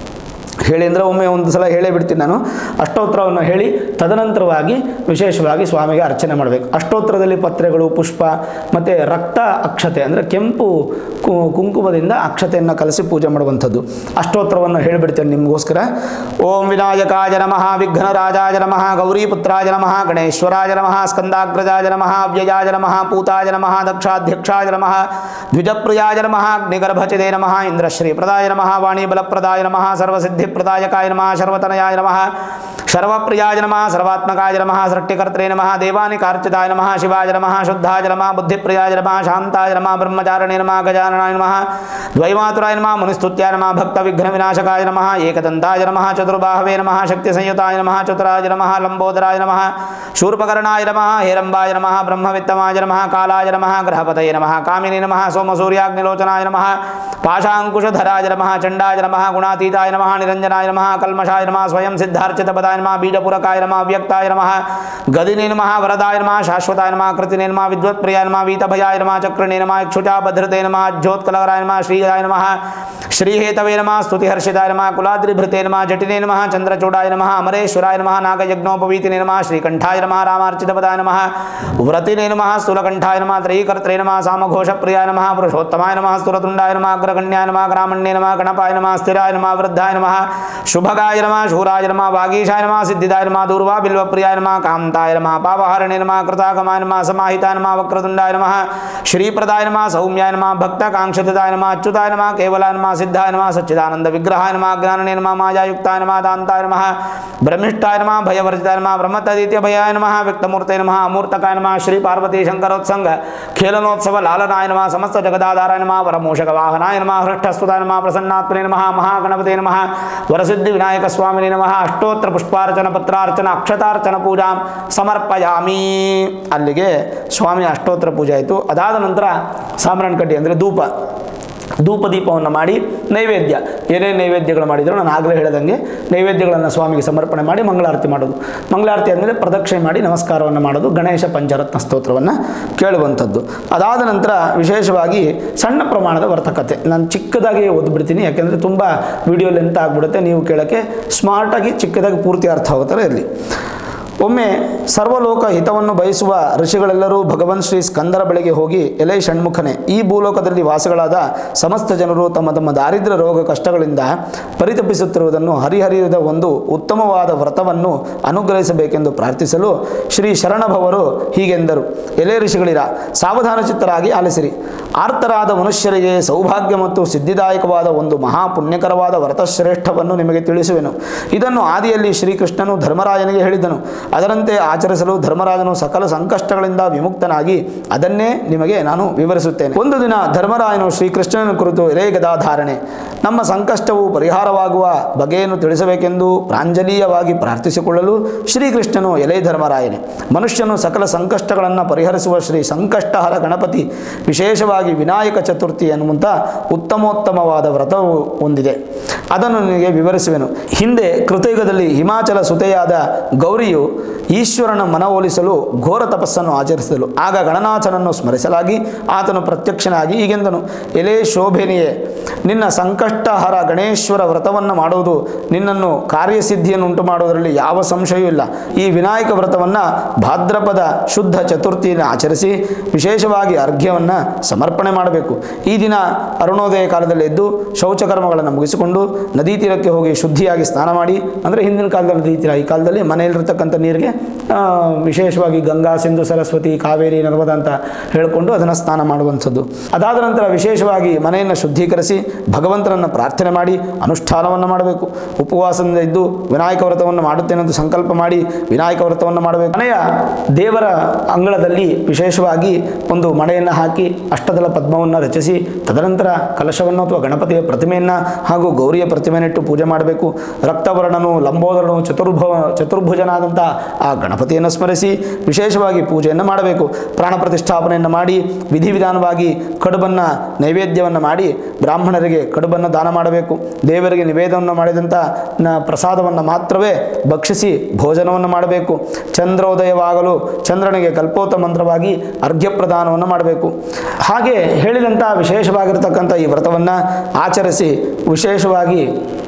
S1: ಹೇಳಿ ಅಂದರೆ ಒಮ್ಮೆ ಒಂದು ಸಲ ಹೇಳೇ ಬಿಡ್ತೀನಿ ನಾನು ಅಷ್ಟೋತ್ತರವನ್ನು ಹೇಳಿ ತದನಂತರವಾಗಿ ವಿಶೇಷವಾಗಿ ಸ್ವಾಮಿಗೆ ಅರ್ಚನೆ ಮಾಡಬೇಕು ಅಷ್ಟೋತ್ತರದಲ್ಲಿ ಪತ್ರೆಗಳು ಪುಷ್ಪ ಮತ್ತು ರಕ್ತ ಅಕ್ಷತೆ ಅಂದರೆ ಕೆಂಪು ಕು- ಕುಂಕುಮದಿಂದ ಅಕ್ಷತೆಯನ್ನು ಕಲಸಿ ಪೂಜೆ ಮಾಡುವಂಥದ್ದು ಅಷ್ಟೋತ್ತರವನ್ನು ಹೇಳಿಬಿಡ್ತೇನೆ ನಿಮಗೋಸ್ಕರ ಓಂ ವಿನಾಯಕಾಯ ನಮಃ ವಿಘ್ನರಾಜಾಯ ನಮಃ ಗೌರೀಪುತ್ರಾಯ ನಮಃ ಗಣೇಶ್ವರಾಯ ನಮಃ ಸ್ಕಂದಾಗ್ರಜಾಯ ನಮಃ ಅವ್ಯಯಾಯ ನಮಃ ಪೂತಾಯ ನಮಃ ದಕ್ಷಾಧ್ಯಕ್ಷಾಯ ನಮಃ ದ್ವಿಜಪ್ರಿಯಾಯ ನಮಃ ಅಗ್ನಿಗರ್ಭಚಿದೆ ನಮಃ ಇಂದ್ರಶ್ರೀಪ್ರದಾಯ ನಮಃ ವಾಣಿಬಲಪ್ರದಾಯ ನಮಃ ಸರ್ವಸಿದ್ಧಿಪ್ರದಾಯಕಾಯ ನಮಃ ಸರ್ವತನಯಾಯ ನಮಃ ಸರ್ವಪ್ರಿಯಾಯ ನಮಃ ಸರ್ವಾತ್ಮಕಾಯ ನಮಃ ಸೃಷ್ಟಿಕರ್ತೃ ನಮಃ ದೇವಾನಿಕಾರ್ಚಿತಾಯ ನಮಃ ಶಿವಾಯ ನಮಃ ಶುದ್ಧಾಯ ನಮಃ ಬುದ್ಧಿಪ್ರಿಯಾಯ ನಮಃ ಶಾಂತಾಯ ನಮಃ ಬ್ರಹ್ಮಚಾರಣೆ ನಮಃ ಗಜಾನನಾಯ ನಮಃ ದ್ವೈಮಾತುರಾಯ ನಮಃ ಮುನಿಸ್ತುತ್ಯಾಯ ನಮಃ ಭಕ್ತ ವಿಘ್ನ ವಿನಾಶಕಾಯ ನಮಃ ಏಕದಂತಾಯ ನಮಃ ಚತುರ್ಬಾಹವೇ ನಮಃ ಶಕ್ತಿ ಸಂಯುತಾಯ ನಮಃ ಚತುರಾಯ ನಮಃ ಲಂಬೋದರಾಯ ನಮಃ ಶೂರ್ಪಕರ್ಣಾಯ ನಮಃ ಹೇರಂಬಾಯ ನಮಃ ಬ್ರಹ್ಮವಿತ್ತಮಾಯ ನಮಃ ಕಾಲಾಯ ನಮಃ ಗ್ರಹಪತಯೇ ನಮಃ ಕಾಮಿನಿ ನಮಃ ಸೋಮಸೂರ್ಯಾಗ್ನಿಲೋಚನಾಯ ನಮಃ ಪಾಶಾಂಕುಶಧರಾಯ ನಮಃ ಚಂಡಾಯ ನಮಃ ಗುಣಾತೀತಾಯ ನಮಃ ನಿರಂಜನಾಯ ನಮಃ ಕಲ್ಮಷಾಯ ನಮಃ ಸ್ವಯಂ ಸಿದ್ಧಾರ್ಚಿತಪದಾಯ ನಮಃ ಬೀಜಪುರಕಾಯ ನಮಃ ಅವ್ಯಕ್ತಾಯ ನಮಃ ಗದಿನೇ ನಮಃ ವರದಾಯ ನಮಃ ಶಾಶ್ವತಾಯ ನಮಃ ಕೃತಿನೇ ನಮಃ ವಿದ್ವತ್ಪ್ರಿಯಾಯ ನಮಃ ವೀತಭಯಾಯ ನಮಃ ಚಕ್ರಣೇ ನಮಃ ಇಕ್ಷುಚಾ ಭದ್ರತೆ ನಮಃ ಜ್ಯೋತ್ಕಲಕರಾಯ ನಮಃ ಶ್ರೀಯಾಯ ನಮಃ ಶ್ರೀಹೇತವೇ ನಮಃ ಸ್ತುತಿಹರ್ಷಿತಾಯ ನಮಃ ಕುಲಾದ್ರಿಭೃತೆ ನಮಃ ಜಟಿನೇ ನಮಃ ಚಂದ್ರಚೂಡಾಯ ನಮಃ ಅಮರೇಶ್ವರಾಯ ನಮಃ ನಾಗಯಜ್ಞೋಪವೀತಿನೇ ನಮಃ ಶ್ರೀಕಂಠಾಯ ನಮಃ ರಾಮಾರ್ಚಿತಪದಾಯ ನಮಃ ವ್ರತಿನೇ ನಮಃ ಸ್ಥೂಲಕಂಠಾಯ ನಮಃ ತ್ರಯೀಕರ್ತ್ರೇ ನಮಃ ಸಾಮಘೋಷಪ್ರಿಯಾಯ ನಮಃ ಪುರುಷೋತ್ತಮಾಯ ನಮಃ ಸ್ಥೂಲತುಂಡಾಯ ನಮಃ ಅಗ್ರಗಣ್ಯಾಯ ನಮಃ ಗ್ರಾಮಣ್ಯೇ ನಮಃ ಗಣಪಾಯ ನಮಃ ಸ್ಥಿರಾಯ ನಮಃ ವೃದ್ಧಾಯ ನಮಃ ಶುಭಗಾಯ ನಮಃ ಶೂರಾಯ ನಮಃ ವಾಗೀಶಾಯ ನಮಃ ಸಿದ್ಧಿದಾಯ ನಮಃ ದೂರ್ವಾ ಬಿಲ್ವಪ್ರಿಯಾಯ ನಮಃ ಕಾಂತಾಯ ನಮಃ ಪಾಪಹಾರಣೆ ನಮಃ ಕೃತಾಗಮಾಯ ನಮಃ ಸಮಾಹಿತಾಯ ನಮಃ ವಕ್ರತುಂಡಾಯ ನಮಃ ಶ್ರೀಪ್ರದಾಯ ನಮಃ ಸೌಮ್ಯಾಯ ನಮಃ ಭಕ್ತಕಾಂಕ್ಷಿತಾಯ ನಮಃ ಅಚ್ಯುತಾಯ ನಮಃ ಕೇವಲಾಯ ನಮಃ ಸಿದ್ಧಾಯ ನಮಃ ಸಚ್ಚಿದಾನಂದ ವಿಗ್ರಹಾಯ ನಮಃ ಜ್ಞಾನನೇ ನಮಃ ಮಾಯಾಯುಕ್ತಾಯ ನಮಃ ದಾಂತಾಯ ನಮಃ ಬ್ರಹ್ಮಿಷ್ಠಾಯ ನಮಃ ಭಯವರ್ಜಿತಾಯ ನಮಃ ಬ್ರಹ್ಮತದೀತ್ಯ ಭಯಾಯ ನಮಃ ವ್ಯಕ್ತಮೂರ್ತಯ ನಮಃ ಅಮೂರ್ತಕಾಯ ನಮಃ ಶ್ರೀ ಪಾರ್ವತಿ ಶಂಕರೋತ್ಸಂಗ ಖೇಲನೋತ್ಸವ ಲಾಲನಾಯ ನಮಃ ಸಮಸ್ತ ಜಗದಾಧಾರಾಯ ನಮಃ ವರಮೂಷಕ ವಾಹನಾಯ ನಮಃ ಹೃಷ್ಟಸ್ತುತಾಯ ನಮಃ ಪ್ರಸನ್ನಾತ್ಮನೇ ನಮಃ ಮಹಾಗಣಪತಿ ನಮಃ ವರಸಿದ್ಧಿ ವಿನಾಯಕ ಸ್ವಾಮಿನೇ ನಮಃ ಅಷ್ಟೋತ್ತರ ಪುಷ್ಪಾರ್ಚನ ಪತ್ರಾರ್ಚನ ಅಕ್ಷತಾರ್ಚನ ಪೂಜಾಂ ಸಮರ್ಪಯಾಮಿ ಅಲ್ಲಿಗೆ ಸ್ವಾಮಿ ಅಷ್ಟೋತ್ತರ ಪೂಜೆ ಆಯಿತು ಅದಾದ ನಂತರ ಸಾಂಬ್ರಾಣಿ ಕಡ್ಡಿ ಅಂದರೆ ಧೂಪ ಧೂಪ ದೀಪವನ್ನು ಮಾಡಿ ನೈವೇದ್ಯ ಏನೇನು ನೈವೇದ್ಯಗಳು ಮಾಡಿದ್ರು ನಾನು ಆಗಲೇ ಹೇಳಿದಂಗೆ ನೈವೇದ್ಯಗಳನ್ನು ಸ್ವಾಮಿಗೆ ಸಮರ್ಪಣೆ ಮಾಡಿ ಮಂಗಳಾರತಿ ಮಾಡೋದು ಮಂಗಳಾರತಿ ಅಂದರೆ ಪ್ರದಕ್ಷಿಣೆ ಮಾಡಿ ನಮಸ್ಕಾರವನ್ನು ಮಾಡೋದು ಗಣೇಶ ಪಂಚರತ್ನ ಸ್ತೋತ್ರವನ್ನು ಕೇಳುವಂಥದ್ದು ಅದಾದ ನಂತರ ವಿಶೇಷವಾಗಿ ಸಣ್ಣ ಪ್ರಮಾಣದ ವರ್ತಕತೆ ನಾನು ಚಿಕ್ಕದಾಗಿ ಓದ್ಬಿಡ್ತೀನಿ ಯಾಕೆಂದರೆ ತುಂಬ ವಿಡಿಯೋ ಲೆಂತ್ ಆಗಿಬಿಡುತ್ತೆ ನೀವು ಕೇಳೋಕ್ಕೆ ಸ್ಮಾರ್ಟಾಗಿ ಚಿಕ್ಕದಾಗಿ ಪೂರ್ತಿ ಅರ್ಥ ಆಗುತ್ತಾರೆ ಇರಲಿ ಒಮ್ಮೆ ಸರ್ವಲೋಕ ಹಿತವನ್ನು ಬಯಸುವ ಋಷಿಗಳೆಲ್ಲರೂ ಭಗವನ್ ಶ್ರೀ ಸ್ಕಂದರ ಬಳಿಗೆ ಹೋಗಿ ಎಲೆ ಷಣ್ಮುಖನೇ ಈ ಭೂಲೋಕದಲ್ಲಿ ವಾಸಗಳಾದ ಸಮಸ್ತ ಜನರು ತಮ್ಮ ತಮ್ಮ ದಾರಿದ್ರ್ಯ ರೋಗ ಕಷ್ಟಗಳಿಂದ ಪರಿತಪಿಸುತ್ತಿರುವುದನ್ನು ಹರಿಹರಿಯದ ಒಂದು ಉತ್ತಮವಾದ ವ್ರತವನ್ನು ಅನುಗ್ರಹಿಸಬೇಕೆಂದು ಪ್ರಾರ್ಥಿಸಲು ಶ್ರೀ ಶರಣಭವರು ಹೀಗೆಂದರು ಎಲೆ ಋಷಿಗಳಿರ ಸಾವಧಾನ ಚಿತ್ತರಾಗಿ ಆಲಿಸಿರಿ ಆರ್ತರಾದ ಮನುಷ್ಯರಿಗೆ ಸೌಭಾಗ್ಯ ಮತ್ತು ಸಿದ್ಧಿದಾಯಕವಾದ ಒಂದು ಮಹಾ ಪುಣ್ಯಕರವಾದ ವ್ರತಶ್ರೇಷ್ಠವನ್ನು ನಿಮಗೆ ತಿಳಿಸುವೆನು ಇದನ್ನು ಆದಿಯಲ್ಲಿ ಶ್ರೀಕೃಷ್ಣನು ಧರ್ಮರಾಯನಿಗೆ ಹೇಳಿದನು ಅದರಂತೆ ಆಚರಿಸಲು ಧರ್ಮರಾಜನು ಸಕಲ ಸಂಕಷ್ಟಗಳಿಂದ ವಿಮುಕ್ತನಾಗಿ ಅದನ್ನೇ ನಿಮಗೆ ನಾನು ವಿವರಿಸುತ್ತೇನೆ ಒಂದು ದಿನ ಧರ್ಮರಾಯನು ಶ್ರೀಕೃಷ್ಣನ ಕುರಿತು ಎಲೆ ಗದಾಧಾರಣೆ ನಮ್ಮ ಸಂಕಷ್ಟವು ಪರಿಹಾರವಾಗುವ ಬಗೆಯನ್ನು ತಿಳಿಸಬೇಕೆಂದು ಪ್ರಾಂಜಲೀಯವಾಗಿ ಪ್ರಾರ್ಥಿಸಿಕೊಳ್ಳಲು ಶ್ರೀಕೃಷ್ಣನು ಎಲೆ ಧರ್ಮರಾಯನೇ ಮನುಷ್ಯನು ಸಕಲ ಸಂಕಷ್ಟಗಳನ್ನು ಪರಿಹರಿಸುವ ಶ್ರೀ ಸಂಕಷ್ಟಹರ ಗಣಪತಿ ವಿಶೇಷವಾಗಿ ವಿನಾಯಕ ಚತುರ್ಥಿ ಎನ್ನುವಂಥ ಉತ್ತಮೋತ್ತಮವಾದ ವ್ರತವು ಹೊಂದಿದೆ ಅದನ್ನು ನಿನಗೆ ವಿವರಿಸುವೆನು ಹಿಂದೆ ಕೃತಯುಗದಲ್ಲಿ ಹಿಮಾಚಲ ಸುತೆಯಾದ ಗೌರಿಯು ಈಶ್ವರನ ಮನವೊಲಿಸಲು ಘೋರ ತಪಸ್ಸನ್ನು ಆಚರಿಸಿದಳು ಆಗ ಗಣನಾಥನನ್ನು ಸ್ಮರಿಸಲಾಗಿ ಆತನು ಪ್ರತ್ಯಕ್ಷನಾಗಿ ಹೀಗೆಂದನು ಎಲೆ ಶೋಭೆನಿಯೇ ನಿನ್ನ ಸಂಕಷ್ಟ ಸಂಕಷ್ಟಹರ ಗಣೇಶ್ವರ ವ್ರತವನ್ನು ಮಾಡುವುದು ನಿನ್ನನ್ನು ಕಾರ್ಯಸಿದ್ಧಿಯನ್ನು ಉಂಟು ಮಾಡುವುದರಲ್ಲಿ ಯಾವ ಸಂಶಯವೂ ಇಲ್ಲ ಈ ವಿನಾಯಕ ವ್ರತವನ್ನು ಭಾದ್ರಪದ ಶುದ್ಧ ಚತುರ್ಥಿಯನ್ನು ಆಚರಿಸಿ ವಿಶೇಷವಾಗಿ ಅರ್ಘ್ಯವನ್ನು ಸಮರ್ಪಣೆ ಮಾಡಬೇಕು ಈ ದಿನ ಅರುಣೋದಯ ಕಾಲದಲ್ಲಿ ಎದ್ದು ಶೌಚಕರ್ಮಗಳನ್ನು ಮುಗಿಸಿಕೊಂಡು ನದಿ ತೀರಕ್ಕೆ ಹೋಗಿ ಶುದ್ಧಿಯಾಗಿ ಸ್ನಾನ ಮಾಡಿ ಅಂದರೆ ಹಿಂದಿನ ಕಾಲದಲ್ಲಿ ನದಿ ತೀರ ಈ ಕಾಲದಲ್ಲಿ ಮನೆಯಲ್ಲಿರ್ತಕ್ಕಂಥ ನೀರಿಗೆ ಆ, ವಿಶೇಷವಾಗಿ ಗಂಗಾ ಸಿಂಧು ಸರಸ್ವತಿ ಕಾವೇರಿ ನರ್ಮದಾ ಅಂತ ಹೇಳಿಕೊಂಡು ಅದನ್ನು ಸ್ನಾನ ಮಾಡುವಂಥದ್ದು ಅದಾದ ನಂತರ ವಿಶೇಷವಾಗಿ ಮನೆಯನ್ನು ಶುದ್ಧೀಕರಿಸಿ ಭಗವಂತನನ್ನು ಪ್ರಾರ್ಥನೆ ಮಾಡಿ ಅನುಷ್ಠಾನವನ್ನು ಮಾಡಬೇಕು ಉಪವಾಸದಿಂದ ಇದ್ದು ವಿನಾಯಕ ವ್ರತವನ್ನು ಮಾಡುತ್ತೇನೆ ಎಂದು ಸಂಕಲ್ಪ ಮಾಡಿ ವಿನಾಯಕ ವ್ರತವನ್ನು ಮಾಡಬೇಕು ಮನೆಯ ದೇವರ ಅಂಗಳದಲ್ಲಿ ವಿಶೇಷವಾಗಿ ಒಂದು ಮಣೆಯನ್ನು ಹಾಕಿ ಅಷ್ಟದಳ ಪದ್ಮವನ್ನು ರಚಿಸಿ ತದನಂತರ ಕಲಶವನ್ನು ಅಥವಾ ಗಣಪತಿಯ ಪ್ರತಿಮೆಯನ್ನು ಹಾಗೂ ಗೌರಿಯ ಪ್ರತಿಮೆಯನ್ನಿಟ್ಟು ಪೂಜೆ ಮಾಡಬೇಕು ರಕ್ತವರ್ಣನು ಲಂಬೋದರನು ಚತುರ್ಭು ಚತುರ್ಭುಜನಾದಂಥ ಆ ಗಣಪತಿಯನ್ನು ಸ್ಮರಿಸಿ ವಿಶೇಷವಾಗಿ ಪೂಜೆಯನ್ನು ಮಾಡಬೇಕು ಪ್ರಾಣ ಪ್ರತಿಷ್ಠಾಪನೆಯನ್ನು ಮಾಡಿ ವಿಧಿವಿಧಾನವಾಗಿ ಕಡುಬನ್ನು ನೈವೇದ್ಯವನ್ನು ಮಾಡಿ ಬ್ರಾಹ್ಮಣರಿಗೆ ಕಡುಬನ್ನು ದಾನ ಮಾಡಬೇಕು ದೇವರಿಗೆ ನಿವೇದನವನ್ನು ಮಾಡಿದಂಥ ನ ಪ್ರಸಾದವನ್ನು ಮಾತ್ರವೇ ಭಕ್ಷಿಸಿ ಭೋಜನವನ್ನು ಮಾಡಬೇಕು ಚಂದ್ರೋದಯವಾಗಲು ಚಂದ್ರನಿಗೆ ಕಲ್ಪೋತ ಮಂತ್ರವಾಗಿ ಅರ್ಘ್ಯ ಪ್ರದಾನವನ್ನು ಮಾಡಬೇಕು ಹಾಗೆ ಹೇಳಿದಂಥ ವಿಶೇಷವಾಗಿರ್ತಕ್ಕಂಥ ಈ ವ್ರತವನ್ನು ಆಚರಿಸಿ ವಿಶೇಷವಾಗಿ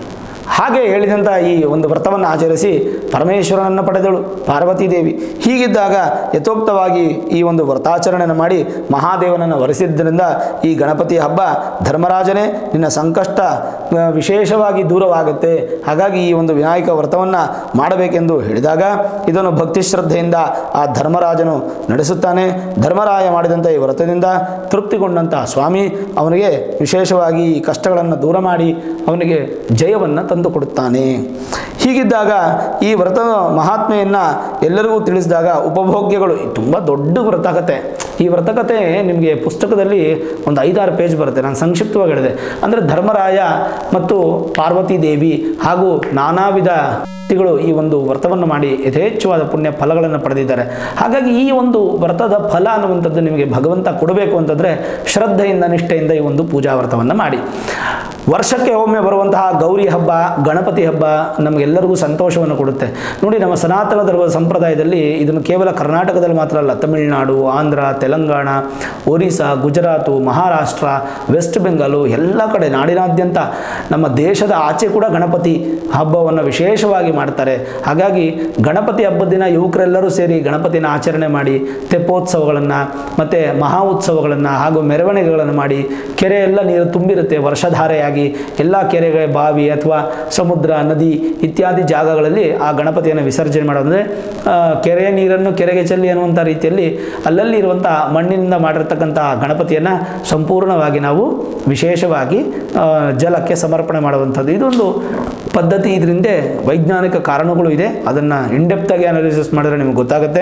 S1: ಹಾಗೆ ಹೇಳಿದಂಥ ಈ ಒಂದು ವ್ರತವನ್ನು ಆಚರಿಸಿ ಪರಮೇಶ್ವರನನ್ನು ಪಡೆದಳು ಪಾರ್ವತೀ ದೇವಿ ಹೀಗಿದ್ದಾಗ ಯಥೋಕ್ತವಾಗಿ ಈ ಒಂದು ವ್ರತಾಚರಣೆಯನ್ನು ಮಾಡಿ ಮಹಾದೇವನನ್ನು ವರಿಸಿದ್ದರಿಂದ ಈ ಗಣಪತಿ ಹಬ್ಬ ಧರ್ಮರಾಜನೇ ನಿನ್ನ ಸಂಕಷ್ಟ ಆ, ವಿಶೇಷವಾಗಿ ದೂರವಾಗುತ್ತೆ ಹಾಗಾಗಿ ಈ ಒಂದು ವಿನಾಯಕ ವ್ರತವನ್ನು ಮಾಡಬೇಕೆಂದು ಹೇಳಿದಾಗ ಇದನ್ನು ಭಕ್ತಿ ಶ್ರದ್ಧೆಯಿಂದ ಆ ಧರ್ಮರಾಜನು ನಡೆಸುತ್ತಾನೆ ಧರ್ಮರಾಯ ಮಾಡಿದಂಥ ಈ ವ್ರತದಿಂದ ತೃಪ್ತಿಗೊಂಡಂಥ ಸ್ವಾಮಿ ಅವನಿಗೆ ವಿಶೇಷವಾಗಿ ಈ ಕಷ್ಟಗಳನ್ನು ದೂರ ಮಾಡಿ ಅವನಿಗೆ ಜಯವನ್ನು ತಂದು ಕೊಡುತ್ತಾನೆ ಹೀಗಿದ್ದಾಗ ಈ ವ್ರತದ ಮಹಾತ್ಮೆಯನ್ನು ಎಲ್ಲರಿಗೂ ತಿಳಿಸಿದಾಗ ಉಪಭೋಗ್ಯಗಳು ತುಂಬ ದೊಡ್ಡ ವ್ರತಕತೆ ಈ ವ್ರತಕತೆ ನಿಮಗೆ ಪುಸ್ತಕದಲ್ಲಿ ಒಂದು ಐದಾರು ಪೇಜ್ ಬರುತ್ತೆ ನಾನು ಸಂಕ್ಷಿಪ್ತವಾಗಿ ಹೇಳಿದೆ ಅಂದರೆ ಧರ್ಮರಾಯ ಮತ್ತು ಪಾರ್ವತಿ ದೇವಿ ಹಾಗೂ ನಾನಾ ವಿಧ ವ್ಯಕ್ತಿಗಳು ಈ ಒಂದು ವ್ರತವನ್ನು ಮಾಡಿ ಯಥೇಚ್ಛವಾದ ಪುಣ್ಯ ಫಲಗಳನ್ನು ಪಡೆದಿದ್ದಾರೆ ಹಾಗಾಗಿ ಈ ಒಂದು ವ್ರತದ ಫಲ ಅನ್ನುವಂಥದ್ದು ನಿಮಗೆ ಭಗವಂತ ಕೊಡಬೇಕು ಅಂತಂದರೆ ಶ್ರದ್ಧೆಯಿಂದ ನಿಷ್ಠೆಯಿಂದ ಈ ಒಂದು ಪೂಜಾ ವ್ರತವನ್ನು ಮಾಡಿ ವರ್ಷಕ್ಕೆ ಒಮ್ಮೆ ಬರುವಂತಹ ಗೌರಿ ಹಬ್ಬ ಗಣಪತಿ ಹಬ್ಬ ನಮಗೆಲ್ಲರಿಗೂ ಸಂತೋಷವನ್ನು ಕೊಡುತ್ತೆ ನೋಡಿ ನಮ್ಮ ಸನಾತನ ಧರ್ಮದ ಸಂಪ್ರದಾಯದಲ್ಲಿ ಇದನ್ನು ಕೇವಲ ಕರ್ನಾಟಕದಲ್ಲಿ ಮಾತ್ರ ಅಲ್ಲ ತಮಿಳುನಾಡು ಆಂಧ್ರ ತೆಲಂಗಾಣ ಒರಿಸ್ಸಾ ಗುಜರಾತು ಮಹಾರಾಷ್ಟ್ರ ವೆಸ್ಟ್ ಬೆಂಗಾಲು ಎಲ್ಲ ಕಡೆ ನಾಡಿನಾದ್ಯಂತ ನಮ್ಮ ದೇಶದ ಆಚೆ ಕೂಡ ಗಣಪತಿ ಹಬ್ಬವನ್ನು ವಿಶೇಷವಾಗಿ ಮಾಡ್ತಾರೆ ಹಾಗಾಗಿ ಗಣಪತಿ ಹಬ್ಬದ ದಿನ ಯುವಕರೆಲ್ಲರೂ ಸೇರಿ ಗಣಪತಿನ ಆಚರಣೆ ಮಾಡಿ ತೆಪ್ಪೋತ್ಸವಗಳನ್ನು ಮತ್ತು ಮಹಾ ಉತ್ಸವಗಳನ್ನು ಹಾಗೂ ಮೆರವಣಿಗೆಗಳನ್ನು ಮಾಡಿ ಕೆರೆ ಎಲ್ಲ ನೀರು ತುಂಬಿರುತ್ತೆ ವರ್ಷಧಾರೆಯಾಗಿ ಎಲ್ಲ ಕೆರೆಗಳ ಬಾವಿ ಅಥವಾ ಸಮುದ್ರ ನದಿ ಇತ್ಯಾದಿ ಜಾಗಗಳಲ್ಲಿ ಆ ಗಣಪತಿಯನ್ನು ವಿಸರ್ಜನೆ ಮಾಡೋದಂದರೆ ಕೆರೆಯ ನೀರನ್ನು ಕೆರೆಗೆ ಚೆಲ್ಲಿ ಅನ್ನುವಂಥ ರೀತಿಯಲ್ಲಿ ಅಲ್ಲಲ್ಲಿ ಇರುವಂಥ ಮಣ್ಣಿನಿಂದ ಮಾಡಿರ್ತಕ್ಕಂಥ ಗಣಪತಿಯನ್ನು ಸಂಪೂರ್ಣವಾಗಿ ನಾವು ವಿಶೇಷವಾಗಿ ಆ, ಜಲಕ್ಕೆ ಸಮರ್ಪಣೆ ಮಾಡುವಂಥದ್ದು ಇದೊಂದು ಪದ್ಧತಿ ಇದರಿಂದ ವೈಜ್ಞಾನಿಕ ಕಾರಣಗಳು ಇದೆ ಅದನ್ನು ಇಂಡೆಪ್ತಾಗಿ ಅನಾಲಿಸಿಸ್ ಮಾಡಿದ್ರೆ ನಿಮಗೆ ಗೊತ್ತಾಗುತ್ತೆ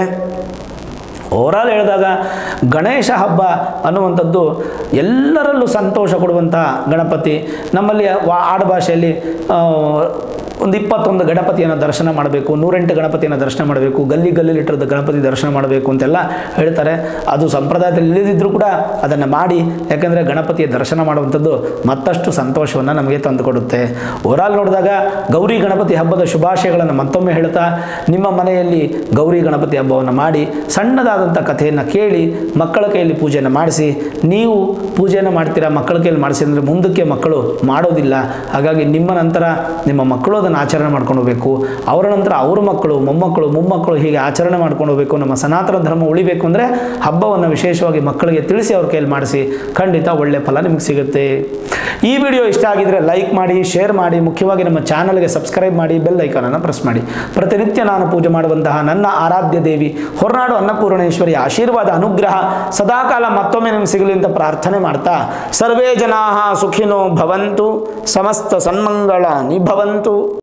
S1: ಓವರಾಲ್ ಹೇಳಿದಾಗ ಗಣೇಶ ಹಬ್ಬ ಅನ್ನುವಂಥದ್ದು ಎಲ್ಲರಲ್ಲೂ ಸಂತೋಷ ಕೊಡುವಂಥ ಗಣಪತಿ ನಮ್ಮಲ್ಲಿ ವಾ ಆಡುಭಾಷೆಯಲ್ಲಿ ಆ, ಒಂದು ಇಪ್ಪತ್ತೊಂದು ಗಣಪತಿಯನ್ನು ದರ್ಶನ ಮಾಡಬೇಕು ನೂರೆಂಟು ಗಣಪತಿಯನ್ನು ದರ್ಶನ ಮಾಡಬೇಕು ಗಲ್ಲಿ ಗಲ್ಲಿಲಿಟ್ಟರದ ಗಣಪತಿ ದರ್ಶನ ಮಾಡಬೇಕು ಅಂತೆಲ್ಲ ಹೇಳ್ತಾರೆ ಅದು ಸಂಪ್ರದಾಯದಲ್ಲಿ ಇಲ್ಲದಿದ್ದರೂ ಕೂಡ ಅದನ್ನು ಮಾಡಿ ಯಾಕೆಂದರೆ ಗಣಪತಿಯ ದರ್ಶನ ಮಾಡುವಂಥದ್ದು ಮತ್ತಷ್ಟು ಸಂತೋಷವನ್ನು ನಮಗೆ ತಂದುಕೊಡುತ್ತೆ ಓವರಾಲ್ ನೋಡಿದಾಗ ಗೌರಿ ಗಣಪತಿ ಹಬ್ಬದ ಶುಭಾಶಯಗಳನ್ನು ಮತ್ತೊಮ್ಮೆ ಹೇಳ್ತಾ ನಿಮ್ಮ ಮನೆಯಲ್ಲಿ ಗೌರಿ ಗಣಪತಿ ಹಬ್ಬವನ್ನು ಮಾಡಿ ಸಣ್ಣದಾದಂಥ ಕಥೆಯನ್ನು ಕೇಳಿ ಮಕ್ಕಳ ಕೈಯಲ್ಲಿ ಪೂಜೆಯನ್ನು ಮಾಡಿಸಿ ನೀವು ಪೂಜೆಯನ್ನು ಮಾಡ್ತೀರಾ ಮಕ್ಕಳ ಕೈಯಲ್ಲಿ ಮಾಡಿಸಿ ಅಂದರೆ ಮುಂದಕ್ಕೆ ಮಕ್ಕಳು ಮಾಡೋದಿಲ್ಲ ಹಾಗಾಗಿ ನಿಮ್ಮ ನಂತರ ನಿಮ್ಮ ಮಕ್ಕಳು ಅದನ್ನು ಆಚರಣೆ ಮಾಡ್ಕೊಂಡು ಹೋಗಬೇಕು ಅವರ ನಂತರ ಅವ್ರ ಮಕ್ಕಳು ಮೊಮ್ಮಕ್ಕಳು ಮೊಮ್ಮಕ್ಕಳು ಹೀಗೆ ಆಚರಣೆ ಮಾಡ್ಕೊಂಡು ಹೋಗಬೇಕು ನಮ್ಮ ಸನಾತನ ಧರ್ಮ ಉಳಿಬೇಕು ಅಂದರೆ ಹಬ್ಬವನ್ನು ವಿಶೇಷವಾಗಿ ಮಕ್ಕಳಿಗೆ ತಿಳಿಸಿ ಅವ್ರ ಕೈಯಲ್ಲಿ ಮಾಡಿಸಿ ಖಂಡಿತ ಒಳ್ಳೆ ಫಲ ನಿಮಗೆ ಸಿಗುತ್ತೆ ಈ ವಿಡಿಯೋ ಇಷ್ಟ ಆಗಿದ್ರೆ ಲೈಕ್ ಮಾಡಿ ಶೇರ್ ಮಾಡಿ ಮುಖ್ಯವಾಗಿ ನಮ್ಮ ಚಾನಲ್ಗೆ ಸಬ್ಸ್ಕ್ರೈಬ್ ಮಾಡಿ ಬೆಲ್ ಐಕಾನನ್ನು ಪ್ರೆಸ್ ಮಾಡಿ ಪ್ರತಿನಿತ್ಯ ನಾನು ಪೂಜೆ ಮಾಡುವಂತಹ ನನ್ನ ಆರಾಧ್ಯ ದೇವಿ ಹೊರನಾಡು ಅನ್ನಪೂರ್ಣೇಶ್ವರಿ ಆಶೀರ್ವಾದ ಅನುಗ್ರಹ ಸದಾಕಾಲ ಮತ್ತೊಮ್ಮೆ ನಿಮ್ಗೆ ಸಿಗಲಿ ಅಂತ ಪ್ರಾರ್ಥನೆ ಮಾಡ್ತಾ ಸರ್ವೇ ಜನಾ ಸುಖಿನೋ ಭವಂತು ಸಮಸ್ತ ಸನ್ಮಂಗಳ ನಿಭವಂತು